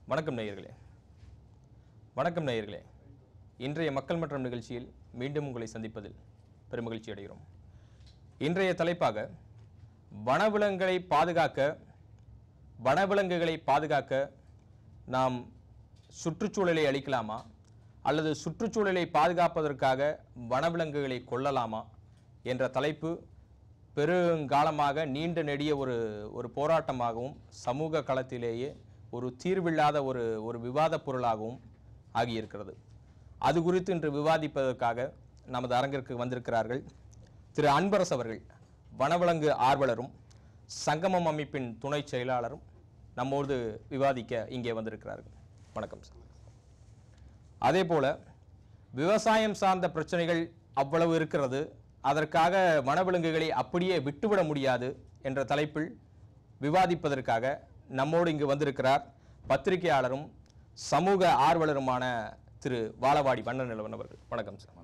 வணக்கம் நேயர்களே வணக்கம் நேயர்களே இன்றைய மக்கள் மன்றம் நிகழ்ச்சியில் மீண்டும் உங்களை சந்திப்பதில் பெருமகிழ்ச்சி அடைகிறோம் இன்றைய தலைப்பாக வனவிலங்குகளை பாதுகாக்க வனவிலங்குகளை பாதுகாக்க நாம் சுற்றுச்சூழலை அளிக்கலாமா அல்லது சுற்றுச்சூழலை பாதுகாப்பதற்காக வனவிலங்குகளை கொல்லலாமா என்ற தலைப்பு பெருங்காலமாக நீண்ட நெடிய ஒரு ஒரு போராட்டமாகவும் சமூக களத்திலேயே ஒரு தீர்வில்லாத ஒரு ஒரு விவாத பொருளாகவும் ஆகியிருக்கிறது அது குறித்து இன்று விவாதிப்பதற்காக நமது அரங்கிற்கு வந்திருக்கிறார்கள் திரு அன்பரசு அவர்கள் வனவிலங்கு ஆர்வலரும் சங்கமம் அமைப்பின் துணை செயலாளரும் நம்மோடு விவாதிக்க இங்கே வந்திருக்கிறார்கள் வணக்கம் சார் அதே போல விவசாயம் சார்ந்த பிரச்சனைகள் அவ்வளவு இருக்கிறது அதற்காக வனவிலங்குகளை அப்படியே விட்டுவிட முடியாது என்ற தலைப்பில் விவாதிப்பதற்காக நம்மோடு இங்கு வந்திருக்கிறார் பத்திரிகையாளரும் சமூக ஆர்வலருமான திரு வாழவாடி வண்ணநிலவன் அவர்கள் வணக்கம் சார்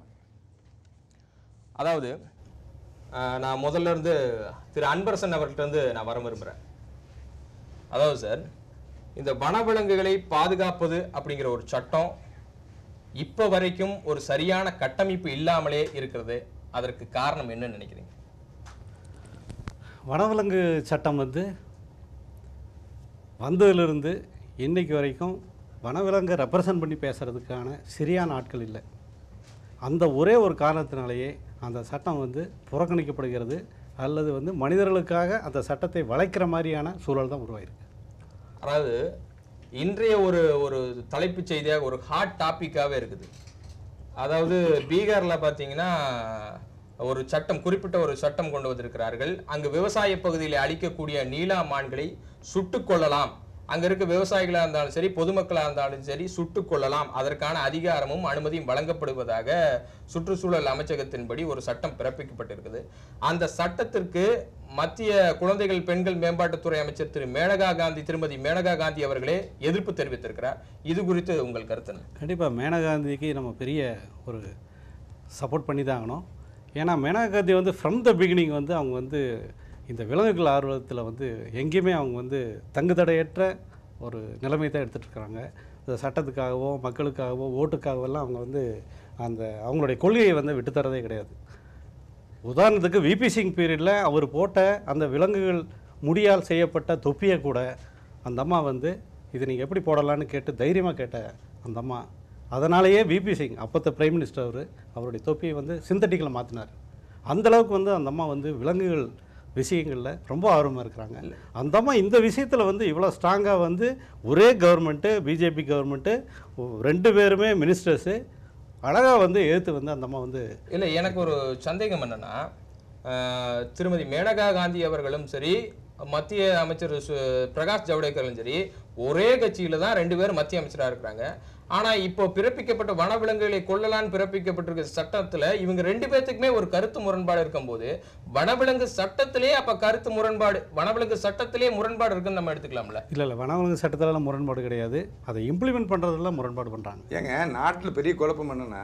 அதாவது அஹ், நான் முதல்ல இருந்து திரு அன்பரசன் அவர்கிட்ட இருந்து நான் வர விரும்புகிறேன் அதாவது சார் இந்த வனவிலங்குகளை பாதுகாப்பது அப்படிங்கிற ஒரு சட்டம் இப்போ வரைக்கும் ஒரு சரியான கட்டமைப்பு இல்லாமலே இருக்கிறது அதற்கு காரணம் என்னன்னு நினைக்கிறீங்க வனவிலங்கு சட்டம் வந்து வந்ததிலிருந்து இன்னைக்கு வரைக்கும் வனவிலங்கை ரெப்ரசன்ட் பண்ணி பேசுகிறதுக்கான சரியான ஆட்கள் இல்லை அந்த ஒரே ஒரு காரணத்தினாலேயே அந்த சட்டம் வந்து புறக்கணிக்கப்படுகிறது அல்லது வந்து மனிதர்களுக்காக அந்த சட்டத்தை வளைக்கிற மாதிரியான சூழல் தான் உருவாயிருக்கு அதாவது இன்றைய ஒரு ஒரு தலைப்புச் செய்தியாக ஒரு ஹாட் டாபிக்காகவே இருக்குது அதாவது பீகார்ல பார்த்தீங்கன்னா ஒரு சட்டம் குறிப்பிட்ட ஒரு சட்டம் கொண்டு வந்திருக்கிறார்கள் அங்கு விவசாய பகுதியில் அழிக்கக்கூடிய நீலா மான்களை சுட்டுக் கொள்ளலாம் அங்க இருக்க விவசாயிகளா இருந்தாலும் சரி பொதுமக்களா இருந்தாலும் சரி சுட்டுக் கொள்ளலாம் அதற்கான அதிகாரமும் அனுமதியும் வழங்கப்படுவதாக சுற்றுச்சூழல் அமைச்சகத்தின்படி ஒரு சட்டம் பிறப்பிக்கப்பட்டிருக்குது அந்த சட்டத்திற்கு மத்திய குழந்தைகள் பெண்கள் மேம்பாட்டுத்துறை அமைச்சர் திரு மேனகா காந்தி திருமதி மேனகா காந்தி அவர்களே எதிர்ப்பு தெரிவித்திருக்கிறார் இது குறித்து உங்கள் கருத்து என்ன? கண்டிப்பாக மேனகாந்திக்கு நம்ம பெரிய ஒரு சப்போர்ட் பண்ணி தான் ஆகணும் ஏன்னா மேனகா காந்தி வந்து ஃப்ரம் த பிகினிங் வந்து அவங்க வந்து இந்த விலங்குகள் ஆர்வலத்தில் வந்து எங்கேயுமே அவங்க வந்து தங்கு தடையற்ற ஒரு நிலைமை தான் எடுத்துகிட்டு இருக்காங்க இந்த சட்டத்துக்காகவோ மக்களுக்காகவோ ஓட்டுக்காகவோ எல்லாம் அவங்க வந்து அந்த அவங்களுடைய கொள்கையை வந்து விட்டுத்தரதே கிடையாது உதாரணத்துக்கு விபி சிங் பீரியடில் அவர் போட்ட அந்த விலங்குகள் முடியால் செய்யப்பட்ட தொப்பியை கூட அந்த அம்மா வந்து இது நீங்கள் எப்படி போடலான்னு கேட்டு தைரியமாக கேட்ட அந்த அம்மா அதனாலேயே விபி சிங் அப்போத்த பிரைம் மினிஸ்டர் அவர் அவருடைய தொப்பியை வந்து சிந்தட்டிக்கில் மாற்றினார் அந்தளவுக்கு வந்து அந்த அம்மா வந்து விலங்குகள் விஷயங்களில் ரொம்ப ஆர்வமாக இருக்கிறாங்க அந்த அம்மா இந்த விஷயத்தில் வந்து இவ்வளோ ஸ்ட்ராங்காக வந்து ஒரே கவர்மெண்ட்டு பிஜேபி கவர்மெண்ட்டு ரெண்டு பேருமே மினிஸ்டர்ஸு அழகாக வந்து எதிர்த்து வந்து அந்த அம்மா வந்து இல்ல எனக்கு ஒரு சந்தேகம் என்னன்னா அஹ், திருமதி மேனகா காந்தி அவர்களும் சரி மத்திய அமைச்சர் சு- பிரகாஷ் ஜவடேக்கரும் சரி ஒரே கட்சியில தான் ரெண்டு பேரும் மத்திய அமைச்சரா இருக்கிறாங்க ஆனா இப்போ பிறப்பிக்கப்பட்ட வனவிலங்குகளை கொல்லலான்னு பிறப்பிக்கப்பட்டிருக்க சட்டத்துல இவங்க ரெண்டு பேர்த்துக்குமே ஒரு கருத்து முரண்பாடு இருக்கும்போது வனவிலங்கு சட்டத்திலே அப்ப கருத்து முரண்பாடு வனவிலங்கு சட்டத்திலே முரண்பாடு இருக்குன்னு நம்ம எடுத்துக்கலாம்ல இல்லை இல்லை வனவிலங்கு சட்டத்திலலாம் முரண்பாடு கிடையாது அதை இம்ப்ளிமெண்ட் பண்ணுறதுல முரண்பாடு பண்ணுறாங்க ஏங்க நாட்டில் பெரிய குழப்பம் என்னன்னா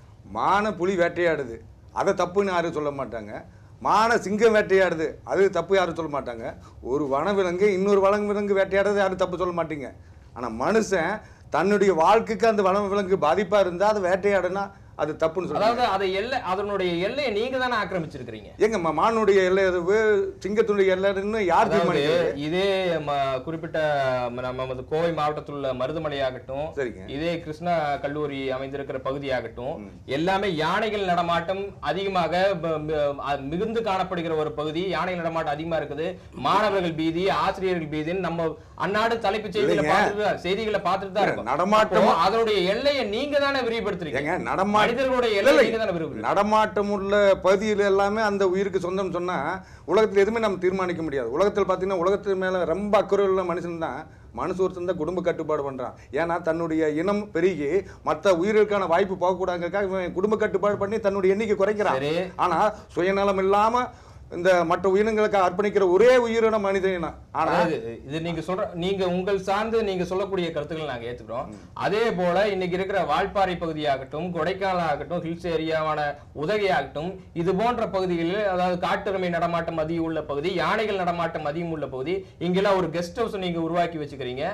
மான புலி வேட்டையாடுது அதை தப்புன்னு யாரும் சொல்ல மாட்டாங்க மான சிங்கம் வேட்டையாடுது அது தப்பு யாரும் சொல்ல மாட்டாங்க ஒரு வனவிலங்கு இன்னொரு வனவிலங்கு வேட்டையாடுறது யாரும் தப்பு சொல்ல மாட்டீங்க ஆனால் மனுஷன் தன்னுடைய வாழ்க்கைக்கு அந்த வனவிலங்கு பாதிப்பாக இருந்தால் அதை வேட்டையாடுனா அது தப்புன்னு சொல்லுவாங்க அதாவது அதை எல்லை அதனுடைய எல்லையை நீங்க தானே ஆக்கிரமிச்சிருக்கிறீங்க ஏங்க ம- மானுடைய எல்லை எதுவு சிங்கத்தினுடைய எல்லைன்னு யார் அதாவது தீர்மானிக்கிறது இதே ம- குறிப்பிட்ட ம- நமது கோவை மாவட்டத்தில் உள்ள மருதுமலையாகட்டும் சரிங்க இதே கிருஷ்ணா கல்லூரி அமைந்திருக்கிற பகுதியாகட்டும் எல்லாமே யானைகள் நடமாட்டம் அதிகமாக ப- ம- அ- மிகுந்து காணப்படுகிற ஒரு பகுதி யானைகள் நடமாட்டம் அதிகமா இருக்குது மாணவர்கள் பீதி ஆசிரியர்கள் பீதின்னு நம்ம அன்னாடு தலைப்புச் செய்திகளை இல்லைங்க. பார்த்துட்டு தான் செய்திகளை பார்த்துட்டு தான் இருக்கோம் நடமாட்டம் அப்போ அதனுடைய எல்லையை நீங்க தானே விரிவுபடுத்துறீங்க ஏங்க நடமா மனிதர்களுடைய இல்ல, எல்லையை இல்ல. நீங்க தானே விரிவுபடுத்துறீங்க நடமாட்டம் உள்ள பகுதியில் எல்லாமே அந்த உயிருக்கு சொந்தம் சொன்னா உலகத்தில் எதுவுமே நம்ம தீர்மானிக்க முடியாது உலகத்தில் பார்த்தீங்கன்னா உலகத்து மேல ரொம்ப அக்கறை உள்ள மனுஷன் தான் மனுஷ ஒருத்தன் தான் குடும்ப கட்டுப்பாடு பண்றான் ஏன்னா தன்னுடைய இனம் பெருகி மற்ற உயிர்களுக்கான வாய்ப்பு போகக்கூடாதுக்காக இவன் குடும்ப கட்டுப்பாடு பண்ணி தன்னுடைய எண்ணிக்கை குறைக்கிறான் சரி ஆனா சுயநலம் இல்லாம இந்த மற்ற உயிரினங்களுக்கு அர்ப்பணிக்கிற ஒரே உயிரின மனித இனம் ஆனா அதாவது இது நீங்க சொல்ற நீங்க உங்கள் சார்ந்து நீங்க சொல்லக்கூடிய கருத்துக்களை நாங்க ஏத்துக்கிறோம் அதே போல இன்னைக்கு இருக்கிற வால்பாறை பகுதியாகட்டும் கொடைக்கானல் ஆகட்டும் ஹில்ஸ் ஏரியாவான உதகை ஆகட்டும் இது போன்ற பகுதிகளில் அதாவது காட்டெருமை நடமாட்டம் அதிகம் உள்ள பகுதி யானைகள் நடமாட்டம் அதிகம் உள்ள பகுதி இங்கெல்லாம் ஒரு கெஸ்ட் ஹவுஸ் நீங்க உருவாக்கி வச்சுக்கிறீங்க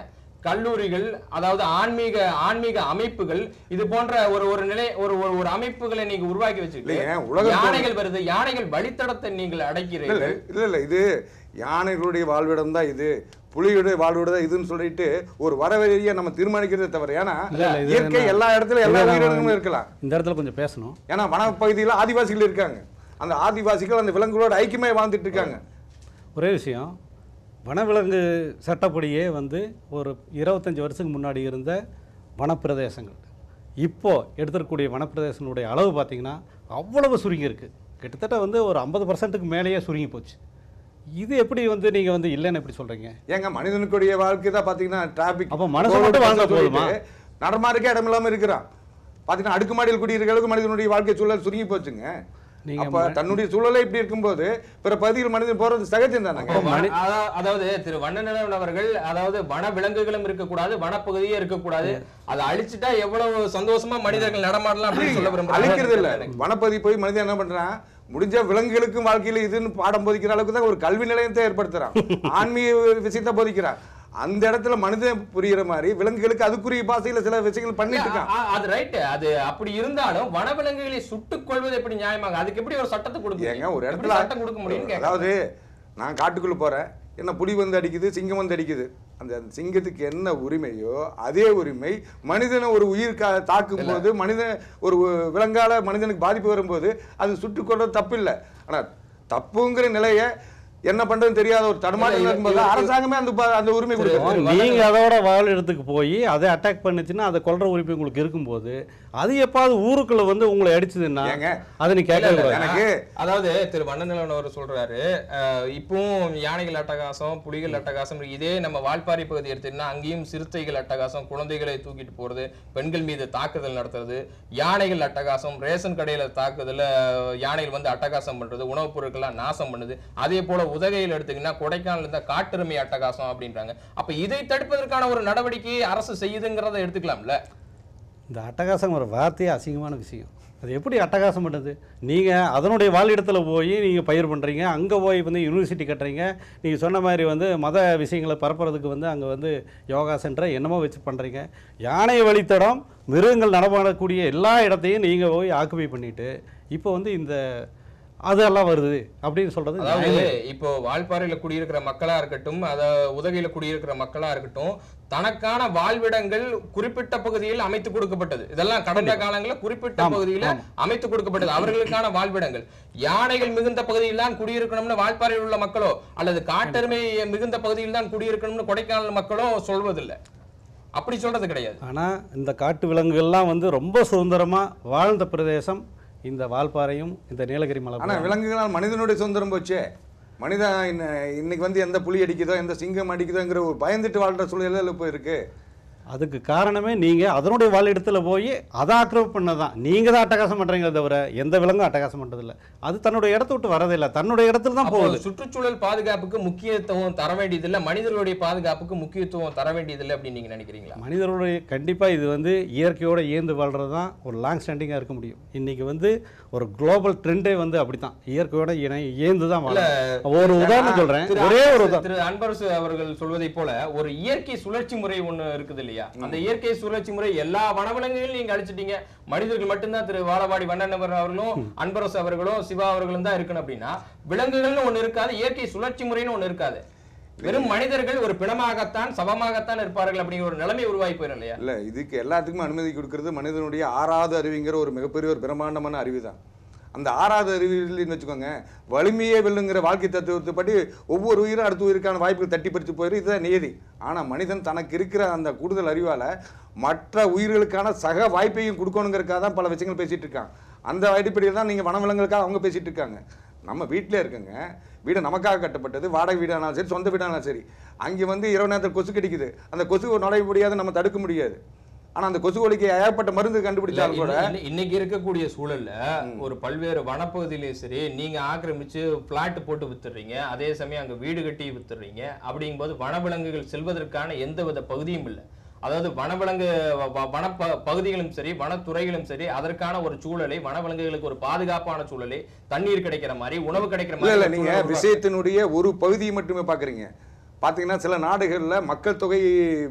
கல்லூரிகள் அதாவது ஆன்மீக ஆன்மீக அமைப்புகள் இது போன்ற ஒரு ஒரு நிலை ஒரு ஒரு ஒரு அமைப்புகளை நீங்க உருவாக்கி வச்சுக்கிட்டு இல்லைங்க, உலகம் யானைகள் வருது யானைகள் வழித்தடத்தை நீங்கள் இல்ல அடைக்கிறீர்கள் இல்ல இல்ல இது யானைகளுடைய வாழ்விடம் தான் இது புலியுடைய வாழ்விடம் தான் இதுன்னு சொல்லிட்டு ஒரு வரவழியை நம்ம தீர்மானிக்கிறதே தவிர ஏன்னா இல்ல, இல்ல, இது இயற்கை என்ன- எல்லா இடத்துலயும் எல்லா இல்ல, நான் உயிரினங்களும் இருக்கலாம் இந்த இடத்துல கொஞ்சம் பேசணும் ஏன்னா வனப்பகுதியில் ஆதிவாசிகள் இருக்காங்க அந்த ஆதிவாசிகள் அந்த விலங்குகளோட ஐக்கியமே வாழ்ந்துட்டு இருக்காங்க ஒரே விஷயம் வனவிலங்கு சட்டப்படியே வந்து ஒரு இருபத்தஞ்சி வருஷத்துக்கு முன்னாடி இருந்த வனப்பிரதேசங்கள் இப்போ எடுத்துருக்கக்கூடிய வனப்பிரதேசங்களுடைய அளவு பார்த்தீங்கன்னா அவ்வளவு சுருங்கி இருக்கு கிட்டத்தட்ட வந்து ஒரு ஐம்பது பர்சன்ட்டுக்கு மேலேயே சுருங்கி போச்சு இது எப்படி வந்து நீங்கள் வந்து இல்லைன்னு எப்படி சொல்கிறீங்க ஏங்க மனிதனுக்குடைய வாழ்க்கை தான் பார்த்தீங்கன்னா டிராபிக் அப்ப மனுஷன் மட்டும் வாழ்ந்தா போதுமா? நடமாருக்கே இடம் இல்லாம இருக்கிறான் பார்த்தீங்கன்னா அடுக்குமாடியில் குடியிருக்கிறவங்க மனிதனுடைய வாழ்க்கை சூழல் சுருங்கி போச்சுங்க நீங்க அப்ப தன்னுடைய சூழலே இப்படி இருக்கும்போது பிற பகுதியில் மனிதன் போறது சகஜம் தானங்க அப்போ வன- அதா- அதாவது திரு வண்ணநிலவன் அவர்கள் அதாவது வன விலங்குகளும் இருக்கக்கூடாது வனப்பகுதியே இருக்கக்கூடாது அதை அழிச்சிட்டா எவ்வளவு சந்தோஷமா மனிதர்கள் நடமாடலாம் அப்படின்னு சொல்ல அழிக்கிறது இல்ல விரும்புறாங்க வனப்பகுதி போய் மனிதன் என்ன பண்றான் முடிஞ்ச விலங்குகளுக்கும் வாழ்க்கையில இதுன்னு பாடம் போதிக்கிற அளவுக்கு தான் ஒரு கல்வி நிலையத்தை ஏற்படுத்துறான் ஆன்மீக விஷயத்தை போதிக்கிறான் அந்த இடத்துல மனிதன் புரியுற மாதிரி விலங்குகளுக்கு அதுக்குரிய பாசையில சில விஷயங்கள் பண்ணிட்டு இருக்கான் அ- அது ரைட் அது அப்படி இருந்தாலும் வனவிலங்குகளை சுட்டுக் கொள்வது எப்படி நியாயமாக அதுக்கு எப்படி ஒரு சட்டத்தை கொடுக்க ஏங்க ஒரு எப்படி இடத்துல சட்டம் கொடுக்க முடியும்னு கேட்கறேன். அதாவது நான் காட்டுக்குள்ள போறேன் என்ன புலி வந்து அடிக்குது சிங்கம் வந்து அடிக்குது அந்த சிங்கத்துக்கு என்ன உரிமையோ அதே உரிமை மனிதனை ஒரு உயிர் கா- தாக்கும் போது மனிதன் ஒரு விலங்கால மனிதனுக்கு பாதிப்பு வரும்போது அது சுட்டுக் கொள்றது தப்பு இல்லை ஆனா தப்புங்கிற நிலைய என்ன பண்றதுன்னு தெரியாத ஒரு தடுமாற்றம் இல்ல, இருக்கும்போது இது- அரசாங்கமே அந்த ப- அந்த உரிமை கொடுக்கும் நீங்க அதோட வாழ் இடத்துக்கு போய் அதை அட்டாக் பண்ணுச்சுன்னா அதை கொல்ற உரிமை உங்களுக்கு இருக்கும்போது அது எப்பாவது ஊருக்குள்ள வந்து உங்களை அடிச்சதுன்னா ஏங்க? அதை நீ இல்ல, கேட்க இல்ல, கூடாது எனக்கு அதாவது திரு வண்ணநிலவன் அவர் சொல்றாரு அஹ், இப்பவும் யானைகள் அட்டகாசம் புலிகள் அட்டகாசம் இருக்கு. இதே நம்ம வால்பாறை பகுதி எடுத்தீங்கன்னா அங்கேயும் சிறுத்தைகள் அட்டகாசம் குழந்தைகளை தூக்கிட்டு போறது பெண்கள் மீது தாக்குதல் நடத்துறது யானைகள் அட்டகாசம் ரேஷன் கடையில தாக்குதல அஹ், யானைகள் வந்து அட்டகாசம் பண்றது உணவுப் பொருட்கள்லாம் நாசம் பண்ணுது அதே போல உதகையில் எடுத்தீங்கன்னா கொடைக்கானல் இருந்த காட்டெருமை அட்டகாசம் அப்படின்றாங்க அப்ப இதை தடுப்பதற்கான ஒரு நடவடிக்கையை அரசு செய்யுதுங்கிறத எடுத்துக்கலாம்ல இந்த அட்டகாசம் ஒரு வார்த்தையே அசிங்கமான விஷயம் அது எப்படி அட்டகாசம் பண்ணுது நீங்கள் அதனுடைய வாழிடத்துல போய் நீங்கள் பயிர் பண்ணுறீங்க அங்கே போய் வந்து யூனிவர்சிட்டி கட்டுறீங்க நீங்கள் சொன்ன மாதிரி வந்து மத விஷயங்களை பரப்புறதுக்கு வந்து அங்கே வந்து யோகா சென்டரை என்னமோ வச்சு பண்ணுறீங்க யானை வழித்தடம் மிருகங்கள் நடமாடக்கூடிய எல்லா இடத்தையும் நீங்கள் போய் ஆக்குபை பண்ணிட்டு இப்போ வந்து இந்த அதெல்லாம் வருது அப்படின்னு சொல்கிறது அதாவது இப்போ வால்பாறையில குடியிருக்கிற மக்களா இருக்கட்டும் அத உதகையில குடியிருக்கிற மக்களா இருக்கட்டும் தனக்கான வாழ்விடங்கள் குறிப்பிட்ட பகுதியில் அமைத்து கொடுக்கப்பட்டது இதெல்லாம் கடந்த காலங்களில் குறிப்பிட்ட ஆமா, பகுதியில ஆமா. அமைத்து கொடுக்கப்பட்டது அவர்களுக்கான வாழ்விடங்கள் யானைகள் மிகுந்த பகுதியில் தான் குடியிருக்கணும்னு வால்பாறையில் உள்ள மக்களோ அல்லது காட்டெருமை மிகுந்த பகுதியில் தான் குடியிருக்கணும்னு கொடைக்கானல் மக்களோ சொல்வதில்லை அப்படி சொல்றது கிடையாது ஆனால் இந்த காட்டு விலங்குகள்லாம் வந்து ரொம்ப சுதந்திரமாக வாழ்ந்த பிரதேசம் இந்த வால்பாறையும் இந்த நீலகிரி மலை ஆனா விலங்குகளால் மனிதனுடைய சுதந்திரம் போச்சே மனிதன் இன்ன- இன்னைக்கு வந்து எந்த புலி அடிக்குதோ எந்த சிங்கம் அடிக்குதோங்கிற ஒரு பயந்துட்டு வாழ்ற சூழலில் இப்போ இருக்கு அதுக்கு காரணமே நீங்கள் அதனுடைய வாழிடத்துல போய் அதை ஆக்கிரமிப்பு பண்ணதான் நீங்கள் தான் அட்டகாசம் பண்ணுறீங்களே தவிர எந்த விலங்கும் அட்டகாசம் பண்ணுறதில்ல அது தன்னுடைய இடத்த விட்டு வரதில்லை தன்னுடைய இடத்துல தான் அப்போ போகுது சுற்றுச்சூழல் பாதுகாப்புக்கு முக்கியத்துவம் தர வேண்டியதில்லை மனிதர்களுடைய பாதுகாப்புக்கு முக்கியத்துவம் தர வேண்டியதில்லை அப்படின்னு நீங்க நினைக்கிறீங்களா மனிதர்களுடைய கண்டிப்பாக இது வந்து இயற்கையோட இயந்து வாழ்கிறது தான் ஒரு லாங் ஸ்டாண்டிங்காக இருக்க முடியும் இன்றைக்கி வந்து ஒரு குளோபல் ட்ரெண்டே வந்து அப்படி தான் இயற்கையோட இணை இயந்து தான் வாழ ஒரு உதாரணம் சொல்கிறேன் திரு ஒரே ஒரு அன்பரசு- உதாரணம் திரு அன்பரசு அவர்கள் சொல்வதை போல ஒரு இயற்கை சுழற்சி முறை ஒண்ணு இருக்குது இல்லையா அந்த இயற்கை சுழற்சி முறை எல்லா வனவிலங்குகளையும் நீங்க அழிச்சிட்டீங்க மனிதர்கள் மட்டும்தான் திரு வாழவாடி வண்ணனவர் அவர்களும் அன்பரசு அவர்களும் சிவா அவர்களும் தான் இருக்கணும் அப்படின்னா விலங்குகள்னு ஒண்ணு இருக்காது இயற்கை சுழற்சி முறைன்னு ஒண்ணு இருக்காது வெறும் மனிதர்கள் ஒரு பிணமாகத்தான் சவமாகத்தான் இருப்பார்கள் அப்படிங்கிற ஒரு நிலைமை உருவாகி போயிடும் இல்லையா இல்ல இதுக்கு எல்லாத்துக்குமே அனுமதி கொடுக்கிறது மனிதனுடைய ஆறாவது அறிவுங்கிற ஒரு மிகப்பெரிய ஒரு பிரம்மாண்டமான அறிவு தான் அந்த ஆறாவது அறிவியல்னு வச்சுக்கோங்க வலிமையே வெல்லுங்கிற வாழ்க்கை தத்துவத்தைப்படி ஒவ்வொரு உயிரும் அடுத்த உயிருக்கான வாய்ப்புகள் தட்டி பறித்து போயிடும் இதுதான் நியதி ஆனா மனிதன் தனக்கு இருக்கிற அந்த கூடுதல் அறிவால மற்ற உயிர்களுக்கான சக வாய்ப்பையும் கொடுக்கணுங்கிறதுக்காக தான் பல விஷயங்கள் பேசிட்டு இருக்காங்க அந்த அடிப்படையில் தான் நீங்க வனவிலங்குகளுக்காக அவங்க பேசிட்டு இருக்காங்க நம்ம வீட்டிலே இருக்குங்க வீடு நமக்காக கட்டப்பட்டது வாடகை வீடானாலும் சரி சொந்த வீடானாலும் சரி அங்கே வந்து இரவு நேரத்தில் கொசு கடிக்குது அந்த கொசு நுழைய முடியாது நம்ம தடுக்க முடியாது ஆனா அந்த கொசு ஒலிக்கு ஏகப்பட்ட மருந்து இல்ல, கண்டுபிடிச்சாலும் கூட இன்னி- இன்னைக்கு இருக்கக்கூடிய சூழல்ல ஒரு பல்வேறு வனப்பகுதியிலயும் சரி நீங்க ஆக்கிரமிச்சு பிளாட் போட்டு வித்துடுறீங்க அதே சமயம் அங்க வீடு கட்டி வித்துடுறீங்க அப்படிங்கும்போது வனவிலங்குகள் செல்வதற்கான எந்தவித பகுதியும் இல்லை அதாவது வனவிலங்கு வ- வ- வன ப- பகுதிகளும் சரி வனத்துறைகளும் சரி அதற்கான ஒரு சூழலை வனவிலங்குகளுக்கு ஒரு பாதுகாப்பான சூழலை தண்ணீர் கிடைக்கிற மாதிரி உணவு கிடைக்கிற இல்ல மாதிரி இல்ல ஒரு நீங்க சூழலை உருவாக்கணும். விஷயத்தினுடைய ஒரு பகுதியை மட்டுமே பாக்குறீங்க பாத்தீங்கன்னா சில நாடுகள்ல மக்கள் தொகை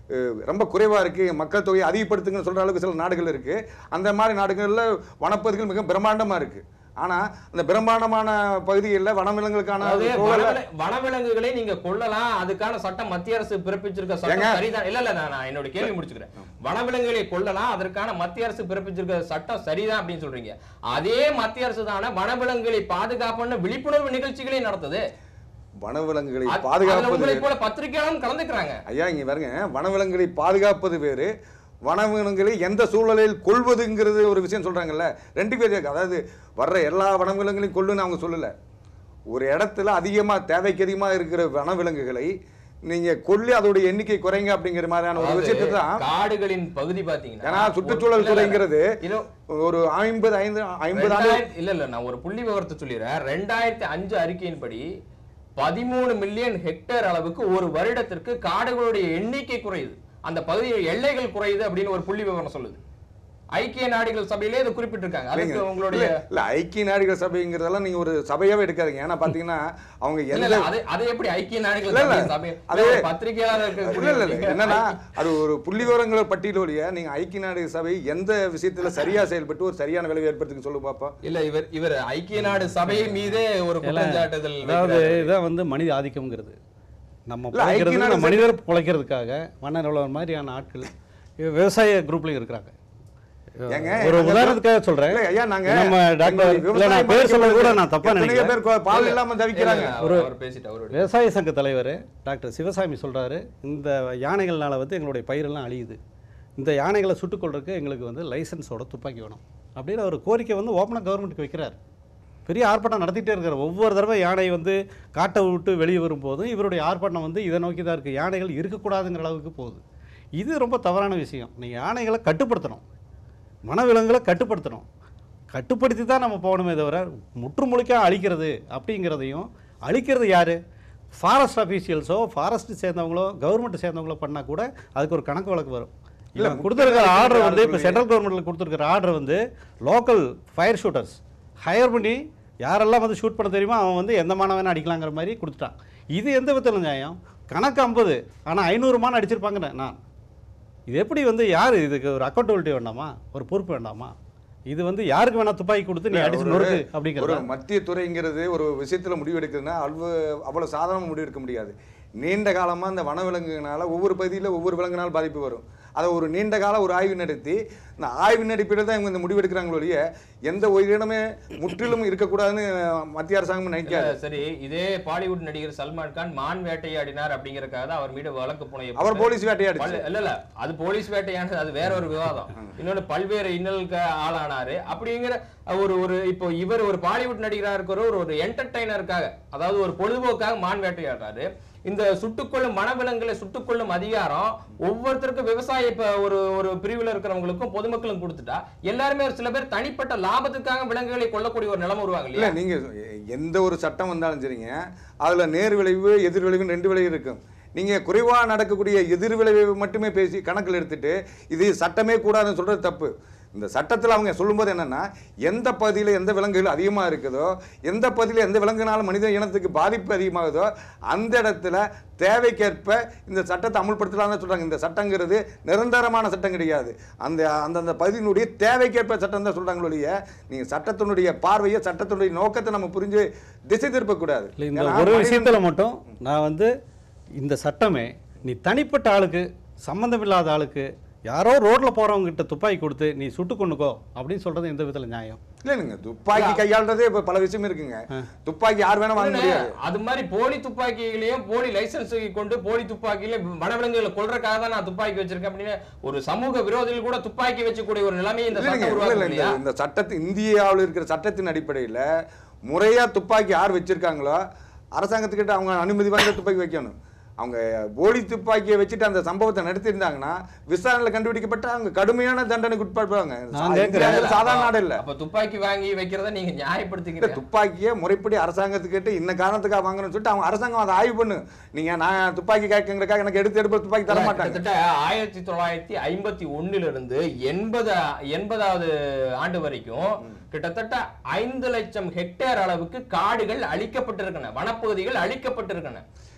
அஹ், ரொம்ப குறைவா இருக்கு மக்கள் தொகையை அதிகப்படுத்துங்கன்னு சொல்ற அளவுக்கு சில நாடுகள் இருக்கு அந்த மாதிரி நாடுகள்ல வனப்பகுதிகள் மிக பிரம்மாண்டமா இருக்கு ஆனா அந்த பிரம்மாண்டமான பகுதிகளில் வனவிலங்குகளுக்கான அதாவது சூழல்ல வனவில- வனவிலங்குகளை நீங்க கொல்லலாம் அதுக்கான சட்டம் மத்திய அரசு பிறப்பிச்சிருக்க ஏங்க? சட்டம் சரிதான் இல்ல இல்ல நான் நான் என்னோட கேள்வி முடிச்சுக்கிறேன் வனவிலங்குகளை கொல்லலாம் அதற்கான மத்திய அரசு பிறப்பிச்சிருக்க சட்டம் சரிதான் அப்படின்னு சொல்றீங்க அதே மத்திய அரசு தானே வனவிலங்குகளை பாதுகாப்புன்னு விழிப்புணர்வு நிகழ்ச்சிகளை நடத்துது வனவிலங்குகளை அது- அதுல பாதுகாப்பது உங்களை போல பத்திரிகையாளரும் கலந்துக்கிறாங்க ஐயா இங்க பாருங்க வனவிலங்குகளை பாதுகாப்பது வேறு வனவிலங்குகளை எந்த சூழலில் கொள்வதுங்கிறது ஒரு விஷயம் சொல்றாங்கல்ல ரெண்டு பேர் இருக்கு அதாவது வர்ற எல்லா வனவிலங்குகளையும் கொல்லுன்னு அவங்க சொல்லல ஒரு இடத்துல அதிகமா தேவைக்கு அதிகமா இருக்கிற வனவிலங்குகளை நீங்க கொல்லி அதோட எண்ணிக்கை குறைங்க அப்படிங்கிற மாதிரியான ஒரு அதாவது விஷயத்தை தான் காடுகளின் பகுதி பாத்தீங்கன்னா ஏன்னா சுற்றுச்சூழல் இல்ல, இல்ல, துறைங்கிறது இல்ல, ஒரு ஐம்பது ஐந்து ஐம்பது ஆண்டு ரெண்டாயிரத்தி- இல்ல இல்ல நான் ஒரு புள்ளி விவரத்தை சொல்லிடுறேன் ரெண்டாயிரத்தி அஞ்சு அறிக்கையின்படி பதிமூணு மில்லியன் ஹெக்டேர் அளவுக்கு ஒரு வருடத்திற்கு காடுகளுடைய எண்ணிக்கை குறையுது அந்த பகுதியில் எல்லைகள் குறையுது அப்படின்னு ஒரு புள்ளி விவரம் சொல்லுது ஐக்கிய நாடுகள் சபையிலே இது குறிப்பிட்டிருக்காங்க அதுக்கு இல்லைங்க. உங்களுடைய இல்ல, இல்ல ஐக்கிய நாடுகள் சபைங்கிறதெல்லாம் நீங்க ஒரு சபையாவே எடுக்காதீங்க ஏன்னா பாத்தீங்கன்னா அவங்க இல்ல எந்த இல்ல அது அது எப்படி ஐக்கிய நாடுகள் இல்ல, இல்ல. சபை- சபை அது- ஒரு பத்திரிகையாளர் இல்ல இல்ல இல்ல இருக்கக்கூடிய என்னன்னா ஐக்கிய- அது ஒரு புள்ளி விவரங்கள் பட்டியலோடைய நீங்க ஐக்கிய நாடு சபை எந்த விஷயத்துல சரியா செயல்பட்டு ஒரு சரியான விளைவு ஏற்படுத்துக்கு சொல்லுங்க பாப்போம் இல்ல இவர் இவர் ஐக்கிய நாடு சபை மீதே ஒரு குற்றஞ்சாட்டுதல் அதாவது வைக்கிறாரு. இதான் வந்து மனித ஆதிக்கம்ங்கிறது நம்ம இல்ல, ஐக்கிய பிழைக்கிறது நாடு நம்ம மனிதர் பிழைக்கிறதுக்காக மன்னர் மாதிரியான ஆட்கள் விவசாய குரூப்லயும் இருக்கிறாங்க ஏங்க, ஒரு நாங்க உதாரணத்துக்காக சொல்றேன் இல்ல, ஐயா, நாங்க நம்ம டாக்டர் எங்களுடைய இல்ல நான் பேர் சொல்ல கூட நான் தப்பா எத்தனையோ நினைக்கிறேன் பேர் கோ- பால் இல்லாம இல்ல, தவிக்கிறாங்க இல்ல, அவர் அவர் பேசிட்டு அவருடைய விவசாய சங்க தலைவர் டாக்டர் சிவசாமி சொல்றாரு இந்த யானைகள்னால வந்து எங்களுடைய பயிரெல்லாம் அழியுது இந்த யானைகளை சுட்டுக் கொள்றதுக்கு எங்களுக்கு வந்து லைசன்ஸோட துப்பாக்கி வேணும் அப்படின்னு அவர் கோரிக்கை வந்து ஓப்பனாக கவர்மெண்ட்டுக்கு வைக்கிறார் பெரிய ஆர்ப்பாட்டம் நடத்திட்டே இருக்கார் ஒவ்வொரு தடவை யானை வந்து காட்டை விட்டு வெளியே வரும்போதும் இவருடைய ஆர்ப்பாட்டம் வந்து இதை நோக்கி தான் இருக்குது யானைகள் இருக்கக்கூடாதுங்கிற அளவுக்கு போகுது இது ரொம்ப தவறான விஷயம் நீங்கள் யானைகளை கட்டுப்படுத்தணும் வனவிலங்குகளை கட்டுப்படுத்தணும் கட்டுப்படுத்தி தான் நம்ம போகணுமே தவிர முற்றுமுழுக்க அழிக்கிறது அப்படிங்கிறதையும் அழிக்கிறது யார் ஃபாரஸ்ட் அஃபீஷியல்ஸோ ஃபாரஸ்ட் சேர்ந்தவங்களோ கவர்மெண்ட் சேர்ந்தவங்களோ பண்ணால் கூட அதுக்கு ஒரு கணக்கு வழக்கு வரும் இல்ல, இல்லை கொடுத்துருக்கிற ஆர்டர் வந்து இப்போ சொல்றீங்க. சென்ட்ரல் கவர்மெண்ட்டில் கொடுத்துருக்கிற ஆர்டர் வந்து லோக்கல் ஃபயர் ஷூட்டர்ஸ் ஹையர் பண்ணி யாரெல்லாம் வந்து ஷூட் பண்ண தெரியுமோ அவன் வந்து எந்த மாணவனை அடிக்கலாங்கிற மாதிரி கொடுத்துட்டான் இது எந்த விதத்தில் நியாயம் கணக்கு ஐம்பது ஆனால் ஐநூறு மான் அடிச்சிருப்பாங்க நான் இது எப்படி வந்து யார் இதுக்கு ஒரு அக்கௌண்டபிலிட்டி வேண்டாமா ஒரு பொறுப்பு வேண்டாமா இது வந்து யாருக்கு வேணா துப்பாக்கி கொடுத்து நீ அடிச்சு ஒரு- நொறுக்கு ஒரு அப்படிங்கிறத மத்திய துறைங்கிறது ஒரு விஷயத்துல முடிவு எடுக்குதுன்னா அவ்வளவு அவ்வளவு சாதாரண முடிவு எடுக்க முடியாது நீண்ட காலமா அந்த வனவிலங்குனால ஒவ்வொரு பகுதியில ஒவ்வொரு விலங்குனால பாதிப்பு வரும் அதை ஒரு நீண்ட கால ஒரு ஆய்வு நடத்தி இந்த ஆய்வு நடிப்பில் தான் இவங்க இந்த முடிவு எடுக்கிறாங்களோ ஒழிய எந்த உயிரினமே முற்றிலும் இருக்கக்கூடாதுன்னு மத்திய அரசாங்கம் நினைக்காது இல்ல, சரி இதே பாலிவுட் நடிகர் சல்மான் கான் மான் வேட்டையாடினார் அப்படிங்கறதுக்காக தான் அவர் மீது வழக்கு புனைய அவர் போலீஸ் வேட்டையாடிச்சு பல்ல- இல்ல இல்ல அது போலீஸ் வேட்டையானது அது வேற ஒரு விவாதம் இன்னொன்னு பல்வேறு இன்னலுக்கு ஆளானாரு அப்படிங்கிற ஒரு ஒரு இப்போ இவர் ஒரு பாலிவுட் நடிகரா இருக்கிற ஒரு ஒரு என்டர்டைனருக்காக அதாவது ஒரு பொழுதுபோக்காக மான் வேட்டையாடுறாரு இந்த சுட்டுக்கொள்ளும் வனவிலங்குகளை சுட்டுக்கொள்ளும் அதிகாரம் ஒவ்வொருத்தருக்கும் விவசாய இப்ப ஒரு ஒரு பிரிவுல இருக்கிறவங்களுக்கும் பொதுமக்களும் கொடுத்துட்டா எல்லாருமே ஒரு சில பேர் தனிப்பட்ட லாபத்துக்காக விலங்குகளை கொல்லக்கூடிய ஒரு நிலைமை உருவாங்க இல்ல இல்லையா நீங்க எந்த ஒரு சட்டம் வந்தாலும் சரிங்க அதுல நேர் விளைவு எதிர் விளைவுன்னு ரெண்டு விளைவு இருக்கும் நீங்க குறைவா நடக்கக்கூடிய எதிர் விளைவை மட்டுமே பேசி கணக்கில் எடுத்துட்டு இது சட்டமே கூடாதுன்னு சொல்றது தப்பு இந்த சட்டத்தில் அவங்க சொல்லும்போது என்னன்னா எந்த பகுதியில் எந்த விலங்குகள் அதிகமாக இருக்குதோ எந்த பகுதியில் எந்த விலங்குனால மனித இனத்துக்கு பாதிப்பு அதிகமாகுதோ அந்த இடத்துல தேவைக்கேற்ப இந்த சட்டத்தை அமுல்படுத்தலாம்னு சொல்றாங்க இந்த சட்டங்கிறது நிரந்தரமான சட்டம் கிடையாது அந்த அந்தந்த பகுதியினுடைய தேவைக்கேற்ப சட்டம் தான் சொல்றாங்களோ ஒழிய நீங்க சட்டத்தினுடைய பார்வையை சட்டத்தினுடைய நோக்கத்தை நம்ம புரிஞ்சு திசை திருப்பக்கூடாது இல்லை இந்த ஏன்னா ஒரு மனிதன் விஷயத்துல மட்டும் நான் வந்து இந்த சட்டமே நீ தனிப்பட்ட ஆளுக்கு சம்மந்தமில்லாத ஆளுக்கு யாரோ ரோட்ல போறவங்க கிட்ட துப்பாக்கி கொடுத்து நீ சுட்டு கொண்டுக்கோ அப்படின்னு சொல்றது எந்த விதத்துல நியாயம் இல்லைங்க துப்பாக்கி கையாளுறதே இப்ப பல விஷயம் இருக்குங்க துப்பாக்கி யார் வேணா வாங்க இல்லைண்ணே, முடியாது அது மாதிரி போலி துப்பாக்கிகளையும் போலி லைசன்ஸ் கொண்டு போலி துப்பாக்கியிலையும் வனவிலங்குகளை கொல்றதுக்காக தான் நான் துப்பாக்கி வச்சிருக்கேன் அப்படின்னு ஒரு சமூக விரோதிகள் கூட துப்பாக்கி வச்சக்கூடிய ஒரு நிலைமை இந்த இல்லைங்க, சட்டம் இல்ல, உருவாக்கும் இல்ல, இந்த- இல்லையா இந்த சட்டத்து இந்தியாவில் இருக்கிற சட்டத்தின் அடிப்படையில் முறையா துப்பாக்கி யார் வச்சிருக்காங்களோ அரசாங்கத்துக்கிட்ட அவங்க அனுமதி வாங்கி துப்பாக்கி வைக்கணும் அவங்க போலி துப்பாக்கியை வச்சுட்டு அந்த சம்பவத்தை நடத்தியிருந்தாங்கன்னா விசாரணையில் கண்டுபிடிக்கப்பட்ட அவங்க கடுமையான தண்டனைக்கு உட்படுவாங்க நான் கேட்கிறேன். இந்தியா சாதாரண நாடு இல்ல அப்ப துப்பாக்கி வாங்கி வைக்கிறத நீங்க இந்த நியாயப்படுத்திக்கிறீங்க துப்பாக்கியை முறைப்படி அரசாங்கத்துக்கிட்ட இந்த காரணத்துக்காக வாங்கணும்னு சொல்லிட்டு அவங்க அரசாங்கம் அதை ஆய்வு பண்ணு நீங்க நான் துப்பாக்கி கேட்கறதுக்காக எனக்கு எடுத்து எடுப்பு துப்பாக்கி தர மாட்டாங்க கிட்டத்தட்ட ஆயிரத்தி தொள்ளாயிரத்தி ஐம்பத்தி ஒண்ணுல இருந்து எண்பது எண்பதாவது ஆண்டு வரைக்கும் கிட்டத்தட்ட ஐந்து லட்சம் ஹெக்டேர் அளவுக்கு காடுகள் அழிக்கப்பட்டிருக்கின்றன வனப்பகுதிகள் அழிக்கப்பட்டிருக்கின்றன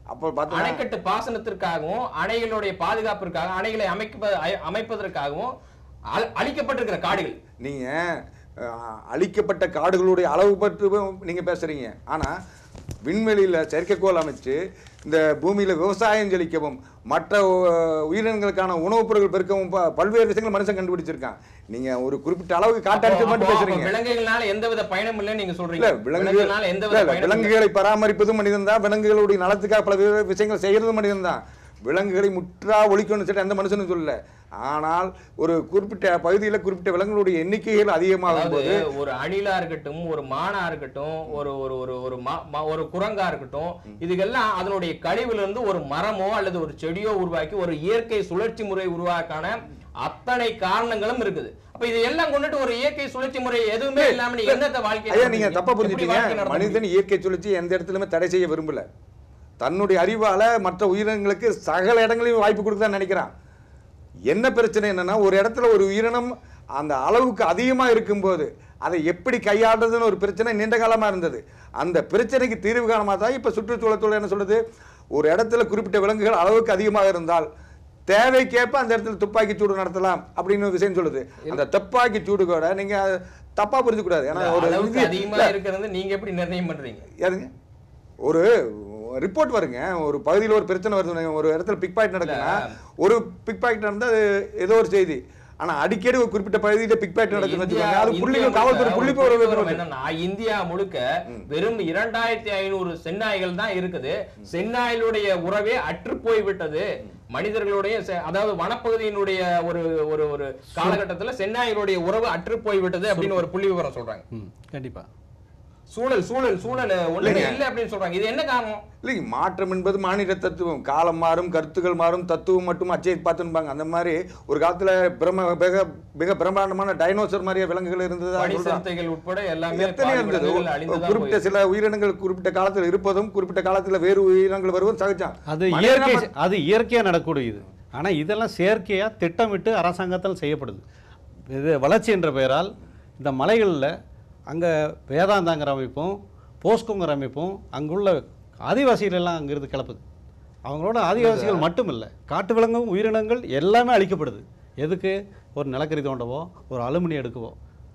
அப்போ பார்த்தோம்னா அணைக்கட்டு பாசனத்திற்காகவும் அணைகளுடைய பாதுகாப்பிற்காக அணைகளை அமைக்க அமைப்பதற்காகவும் அழ- அழிக்கப்பட்டிருக்கிற காடுகள் நீங்க அஹ், அழிக்கப்பட்ட காடுகளுடைய அளவு பற்றி நீங்க பேசுறீங்க ஆனா விண்வெளியில செயற்கைக்கோள் அமைச்சு இந்த பூமியில விவசாயம் செழிக்கவும் மற்ற அஹ், உயிரினங்களுக்கான உணவுப் பொருட்கள் பெருக்கவும் ப- பல்வேறு விஷயங்கள் மனுஷன் கண்டுபிடிச்சிருக்கான் நீங்க ஒரு குறிப்பிட்ட அளவுக்கு காட்டடிச்சு அப்போ- மட்டும் அப்போ பேசுறீங்க விலங்குகள்னால எந்தவித பயனும் இல்லைன்னு நீங்க இல்ல சொல்றீங்க விலங்குகள் விலங்குகள்னால இல்ல, எந்தவித இல்ல, பயனும் இல்லை. விலங்குகளை பராமரிப்பதும் மனிதன் தான் விலங்குகளுடைய நலத்துக்காக பல வி- விஷயங்கள் செய்யறதும் மனிதன் தான் விலங்குகளை முற்றா ஒழிக்கணும்னு சொல்லி எந்த மனுஷனும் சொல்லல ஆனால் ஒரு குறிப்பிட்ட பகுதியில் குறிப்பிட்ட விலங்குகளுடைய எண்ணிக்கைகள் அதிகமாகும் அதாவது போது ஒரு அணிலா இருக்கட்டும் ஒரு மானா இருக்கட்டும் ஒரு ஒரு ஒரு ஒரு மா- மா- ஒரு குரங்கா இருக்கட்டும் இதுக்கெல்லாம் அதனுடைய கழிவுல இருந்து ஒரு மரமோ அல்லது ஒரு செடியோ உருவாக்கி ஒரு இயற்கை சுழற்சி முறை உருவாக்கான அத்தனை காரணங்களும் இருக்குது அப்ப இது எல்லாம் கொண்டுட்டு ஒரு இயற்கை சுழற்சி முறை எதுவுமே இல்லாம நீங்க என்னத்த வாழ்க்கை ஐயா நீங்க நடத்துறீங்க? தப்பா எப்படி புரிஞ்சுட்டீங்க வாழ்க்கை நடத்த முடியும்? மனிதன் இயற்கை சுழற்சி எந்த இடத்துலயுமே தடை செய்ய விரும்பல தன்னுடைய அறிவால மற்ற உயிரினங்களுக்கு சகல இடங்களையும் வாய்ப்பு கொடுக்க நினைக்கிறான் என்ன பிரச்சனை என்னன்னா ஒரு இடத்துல ஒரு உயிரினம் அந்த அளவுக்கு அதிகமா இருக்கும்போது அதை எப்படி கையாளுறதுன்னு ஒரு பிரச்சனை நீண்ட காலமா இருந்தது அந்த பிரச்சனைக்கு தீர்வு காணமா தான் இப்ப சுற்றுச்சூழல் என்ன சொல்லுது ஒரு இடத்துல குறிப்பிட்ட விலங்குகள் அளவுக்கு அதிகமாக இருந்தால் தேவைக்கேற்ப அந்த இடத்துல துப்பாக்கி சூடு நடத்தலாம் அப்படின்னு ஒரு விஷயம் சொல்லுது அந்த துப்பாக்கி சூடு கூட நீங்க தப்பா புரிஞ்சு கூடாது ஏன்னா ஒரு அளவுக்கு இது- அதிகமா இல்ல, இருக்கிறது நீங்க எப்படி நிர்ணயம் பண்றீங்க யாருங்க ஒரு ரிப்போர்ட் வருங்க ஒரு பகுதியில் ஒரு பிரச்சனை வருது ஒரு இடத்துல பிக் பாக்கெட் நடக்குன்னா ஒரு பிக் பாக்கெட் நடந்தா அது ஏதோ ஒரு செய்தி ஆனா அடிக்கடி ஒரு குறிப்பிட்ட பகுதியில் பிக் பாக்கெட் நடக்குதுன்னு இந்தியா- வச்சுக்கோங்க அது இந்தியா புள்ளிகள் முழுக்க காவல்துறை புள்ளி ஒரு போற புள்ளிவிவரம் என்னன்னா இந்தியா முழுக்க வெறும் இரண்டாயிரத்தி ஐநூறு செந்நாய்கள் தான் இருக்குது செந்நாய்களுடைய உறவே அற்று போய் விட்டது மனிதர்களுடைய செ- அதாவது வனப்பகுதியினுடைய ஒரு ஒரு ஒரு காலகட்டத்துல செந்நாய்களுடைய உறவு அற்று போய் விட்டது அப்படின்னு ஒரு புள்ளி விவரம் சொல்றாங்க ம் கண்டிப்பாக சூழல் சூழல் சூழல் ஒண்ணுமே இல்லைங்க. இல்ல அப்படின்னு சொல்றாங்க இது என்ன காரணம் இல்லைங்க மாற்றம் என்பது மாநில தத்துவம் காலம் மாறும் கருத்துக்கள் மாறும் தத்துவம் மட்டும் அச்சை பார்த்துன்பாங்க அந்த மாதிரி ஒரு காலத்துல பிரம மிக மிக பிரம்மாண்டமான டைனோசர் மாதிரியே விலங்குகள் இருந்ததா பனி சொல்றாங்க சிறுத்தைகள் உட்பட எல்லாமே எத்தனை பாதி இருந்தது விலங்குகள் ஒரு அழிந்துதான் குறிப்பிட்ட போயிருக்கு. சில உயிரினங்கள் குறிப்பிட்ட காலத்துல இருப்பதும் குறிப்பிட்ட காலத்துல வேறு உயிரினங்கள் வருவதும் சகஜம் அது மனிதனா இயற்கை ப- அது இயற்கையாக நடக்கக்கூடியது ஆனால் இதெல்லாம் செயற்கையாக திட்டமிட்டு அரசாங்கத்தால் செய்யப்படுது இது வளர்ச்சி என்ற பெயரால் இந்த மலைகளில் அங்கே வேதாந்தாங்கிற அமைப்பும் போஸ்கோங்கிற அமைப்பும் அங்குள்ள ஆதிவாசிகள் எல்லாம் அங்கிருந்து கிளப்புது அவங்களோட ஆதிவாசிகள் மட்டும் இல்லை காட்டு விலங்கும் உயிரினங்கள் எல்லாமே அழிக்கப்படுது எதுக்கு ஒரு நிலக்கரி தோண்டவோ ஒரு அலுமினி எடுக்கவோ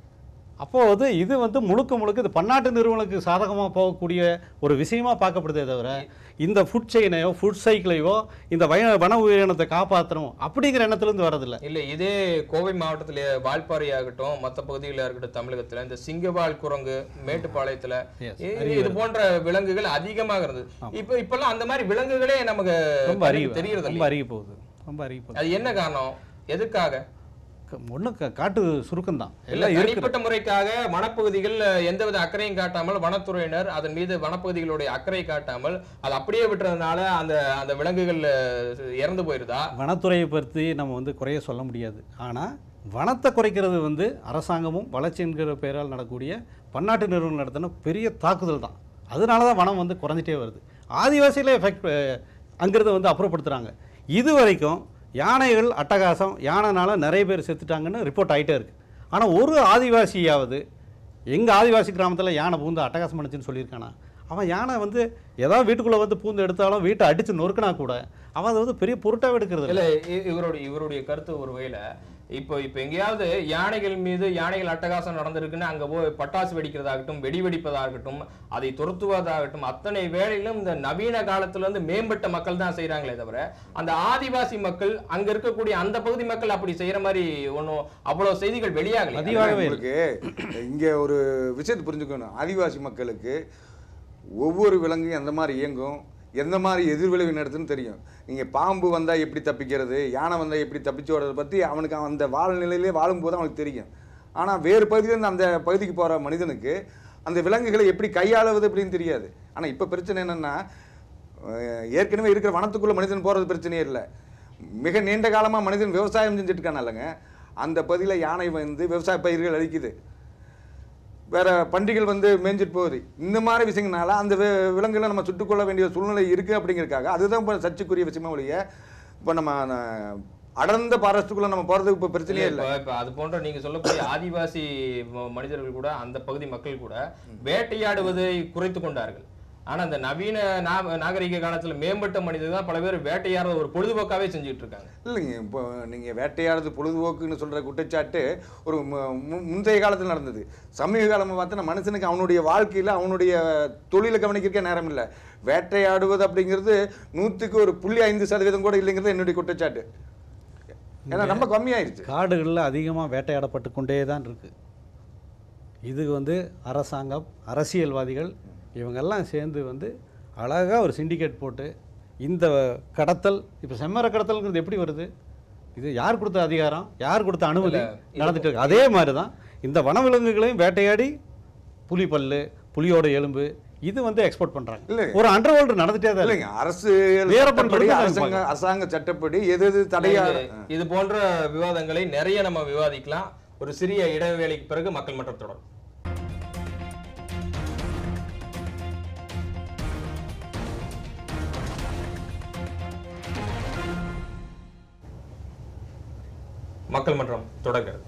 அப்போ வந்து இது வந்து முழுக்க முழுக்க இது பன்னாட்டு நிறுவனங்களுக்கு சாதகமாக போகக்கூடிய ஒரு விஷயமா பார்க்கப்படுதே தவிர இந்த ஃபுட் செயினையோ ஃபுட் சைக்கிளையோ இந்த வய வன உயிரினத்தை காப்பாற்றணும் அப்படிங்கிற எண்ணத்துலேருந்து வரதில்லை இல்ல இதே கோவை மாவட்டத்திலே வால்பாறை ஆகட்டும் மத்த பகுதிகளில் இருக்கட்டும் தமிழகத்துல இந்த சிங்கவால் குரங்கு மேட்டுப்பாளையத்துல Yes, இ- இது போன்ற விலங்குகள் அதிகமாக இருந்தது இப்போ இப்பெல்லாம் அந்த மாதிரி விலங்குகளே நமக்கு ரொம்ப அருகி தெரியறது ரொம்ப அருகி போகுது ரொம்ப அருகி போகுது அது என்ன காரணம் எதுக்காக ஒன்றும் காட்டு சுருக்கம் தான் இல்ல எல்லாம் இருக்கு தனிப்பட்ட முறைக்காக வனப்பகுதிகள் எந்தவித அக்கறையும் காட்டாமல் வனத்துறையினர் அதன் மீது வனப்பகுதிகளுடைய அக்கறை காட்டாமல் அது அப்படியே விட்டுறதுனால அந்த அந்த விலங்குகள் அஹ், இறந்து போயிருதா வனத்துறையை பற்றி நம்ம வந்து குறைய சொல்ல முடியாது ஆனால் வனத்தை குறைக்கிறது வந்து அரசாங்கமும் வளர்ச்சி என்கிற பெயரால் நடக்கக்கூடிய பன்னாட்டு நிறுவனம் நடத்தின பெரிய தாக்குதல் தான் அதனால தான் வனம் வந்து குறைஞ்சிட்டே வருது ஆதிவாசிகளே எஃபெக்ட் அங்கிருந்து வந்து அப்புறப்படுத்துகிறாங்க இது வரைக்கும் யானைகள் அட்டகாசம் யானைனால நிறைய பேர் செத்துட்டாங்கன்னு ரிப்போர்ட் ஆகிட்டே இருக்கு ஆனால் ஒரு ஆதிவாசியாவது எங்கள் ஆதிவாசி கிராமத்தில் யானை பூந்து அட்டகாசம் பண்ணுச்சுன்னு சொல்லியிருக்கானா அவன் யானை வந்து ஏதாவது வீட்டுக்குள்ளே வந்து பூந்து எடுத்தாலும் வீட்டை அடித்து நொறுக்கினா கூட அவன் அதை வந்து பெரிய பொருட்டாவே எடுக்கிறது இல்ல. இல்ல இ- இவருடைய இவருடைய கருத்து ஒரு வகையில இப்போ இப்போ எங்கேயாவது யானைகள் மீது யானைகள் அட்டகாசம் நடந்திருக்குன்னு அங்க போய் பட்டாசு வெடிக்கிறதாகட்டும் வெடி வெடிப்பதாகட்டும் அதை துரத்துவதாகட்டும் அத்தனை வேலையிலும் இந்த நவீன காலத்துல இருந்து மேம்பட்ட மக்கள் தான் செய்றாங்களே தவிர அந்த ஆதிவாசி மக்கள் அங்க இருக்கக்கூடிய அந்த பகுதி மக்கள் அப்படி செய்யற மாதிரி ஒண்ணும் அவ்வளவு செய்திகள் வெளியாகல பதிவாகவே உங்களுக்கு இங்க ஒரு விஷயத்தை புரிஞ்சுக்கணும் ஆதிவாசி மக்களுக்கு ஒவ்வொரு விலங்கும் எந்த மாதிரி இயங்கும் எந்த மாதிரி எதிர்விளைவு நடத்துன்னு தெரியும் நீங்க பாம்பு வந்தா எப்படி தப்பிக்கிறது யானை வந்தா எப்படி தப்பிச்சு வர்றதை பத்தி அவனுக்கு அவன் அந்த வாழ்நிலையிலே வாழும்போது அவனுக்கு தெரியும் ஆனா வேறு பகுதியிலேருந்து அந்த பகுதிக்கு போற மனிதனுக்கு அந்த விலங்குகளை எப்படி கையாளுவது அப்படின்னு தெரியாது ஆனா இப்ப பிரச்சனை என்னன்னா அஹ், ஏற்கனவே இருக்கிற வனத்துக்குள்ள மனிதன் போறது பிரச்சனையே இல்லை மிக நீண்ட காலமா மனிதன் விவசாயம் செஞ்சுட்டு இருக்கானல்லங்க அந்த பகுதியில யானை வந்து விவசாய பயிர்கள் அழிக்குது வேற பன்றிகள் வந்து மேய்ஞ்சிட்டு போகுது இந்த மாதிரி விஷயங்களால அந்த வி- விலங்குகளை நம்ம சுட்டுக்கொள்ள வேண்டிய சூழ்நிலை இருக்கு அப்படிங்கறதுக்காக அதுதான் இப்போ சர்ச்சைக்குரிய விஷயமா ஒழிய இப்போ நம்ம அஹ், அடர்ந்த பாரஸ்டுக்குள்ள நம்ம போறதுக்கு இப்போ பிரச்சனையே இல்லை இப்ப- இப்ப அது போன்ற நீங்க சொல்லக்கூடிய ஆதிவாசி ம- மனிதர்கள் கூட அந்த பகுதி மக்கள் கூட வேட்டையாடுவதை குறைத்து கொண்டார்கள் ஆனா இந்த நவீன நா- நாகரிக காலத்துல மேம்பட்ட மனிதர் தான் பல பேர் வேட்டையாடுறத ஒரு பொழுதுபோக்காவே செஞ்சுட்டு இருக்காங்க இல்லைங்க இப்போ நீங்கள் வேட்டையாடுறது பொழுதுபோக்குன்னு சொல்கிற குற்றச்சாட்டு ஒரு மு- மு- முந்தைய காலத்தில் நடந்தது சமீப காலமாக பார்த்தா மனுஷனுக்கு அவனுடைய வாழ்க்கையில் அவனுடைய தொழிலை கவனிக்க நேரம் இல்லை வேட்டையாடுவது அப்படிங்கிறது நூற்றுக்கு ஒரு புள்ளி ஐந்து சதவீதம் கூட இல்லைங்கிறது என்னுடைய குற்றச்சாட்டு ஏன்னா ரொம்ப கம்மியாயிருச்சு காடுகளில் அதிகமாக வேட்டையாடப்பட்டு கொண்டே தான் இருக்கு இது வந்து அரசாங்கம் அரசியல்வாதிகள் இவங்கெல்லாம் சேர்ந்து வந்து அழகாக ஒரு சிண்டிகேட் போட்டு இந்த கடத்தல் இப்போ செம்மர கடத்தல்ங்கிறது எப்படி வருது இது யார் கொடுத்த அதிகாரம் யார் கொடுத்த அனுமதி நடந்துட்டு இருக்கு அதே மாதிரி தான் இந்த வனவிலங்குகளையும் வேட்டையாடி புலி பல்லு புலியோட எலும்பு இது வந்து எக்ஸ்போர்ட் பண்றாங்க இல்லை. ஒரு அண்டர் வேர்ல்டு நடந்துட்டே தான் இருக்கு. இல்லைங்க அரசு வேற சட்டப்படி பண்றது அரசாங்க அரசாங்க சட்டப்படி எது எது தடையா இது- இது போன்ற விவாதங்களை நிறைய நம்ம விவாதிக்கலாம் ஒரு சிறிய இடைவேளைக்கு பிறகு மக்கள் மன்றம் தொடரும் மக்கள் மன்றம் தொடர்கிறது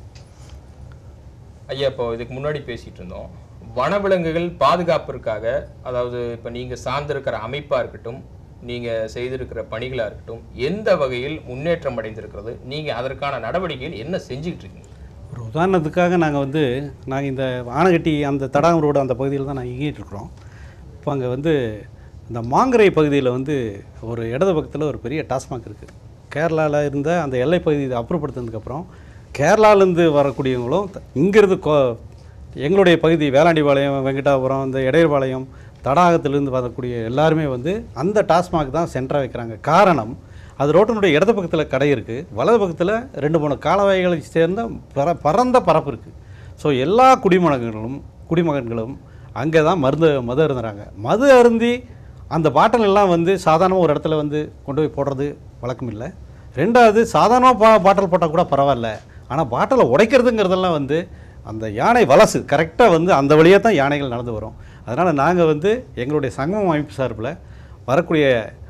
ஐயா இப்போ இதுக்கு முன்னாடி பேசிட்டு இருந்தோம் வனவிலங்குகள் பாதுகாப்பிற்காக அதாவது இப்போ நீங்க சார்ந்திருக்கிற அமைப்பா இருக்கட்டும் நீங்க செய்திருக்கிற பணிகளா இருக்கட்டும் எந்த வகையில் முன்னேற்றம் அடைந்திருக்கிறது நீங்க அதற்கான நடவடிக்கைகள் என்ன செஞ்சுக்கிட்டு இருக்கீங்க ஒரு உதாரணத்துக்காக நாங்கள் வந்து நாங்கள் இந்த ஆனகட்டி அந்த தடாகம் ரோடு அந்த பகுதியில் தான் நாங்கள் இயங்கிட்டு இருக்கிறோம் இப்போ அங்கே வந்து இந்த மாங்கரை பகுதியில் வந்து ஒரு இடது பக்கத்தில் ஒரு பெரிய டாஸ்மாக் இருக்குது கேரளாவில் இருந்த அந்த எல்லை பகுதியை அப்புறப்படுத்தினதுக்கப்புறம் கேரளாலேருந்து வரக்கூடியவங்களும் த- இங்கிருந்து கோ எங்களுடைய பகுதி வேளாண்டிபாளையம் வெங்கடாபுரம் இந்த இடையர்பாளையம் தடாகத்திலிருந்து வரக்கூடிய எல்லாருமே வந்து அந்த டாஸ்மாக் தான் சென்டராக வைக்கிறாங்க காரணம் அது ரோட்டினுடைய இடது பக்கத்தில் கடை இருக்குது வலது பக்கத்தில் ரெண்டு மூணு காலவாய்களை சேர்ந்த பர பரந்த பரப்பு இருக்குது ஸோ எல்லா குடிமகன்களும் குடிமகன்களும் அங்கே தான் மருந்து மது அருந்துறாங்க மது அருந்தி அந்த பாட்டில் எல்லாம் வந்து சாதாரணமாக ஒரு இடத்துல வந்து கொண்டு போய் போடுறது வழக்கம் இல்லை ரெண்டாவது சாதாரணமாக பா பாட்டில் போட்டால் கூட பரவாயில்ல ஆனால் பாட்டிலை உடைக்கிறதுங்கிறதெல்லாம் வந்து அந்த யானை வலசு கரெக்டாக வந்து அந்த வழியாக தான் யானைகள் நடந்து வரும் அதனால் நாங்கள் வந்து எங்களுடைய சங்கமம் அமைப்பு சார்பில் வரக்கூடிய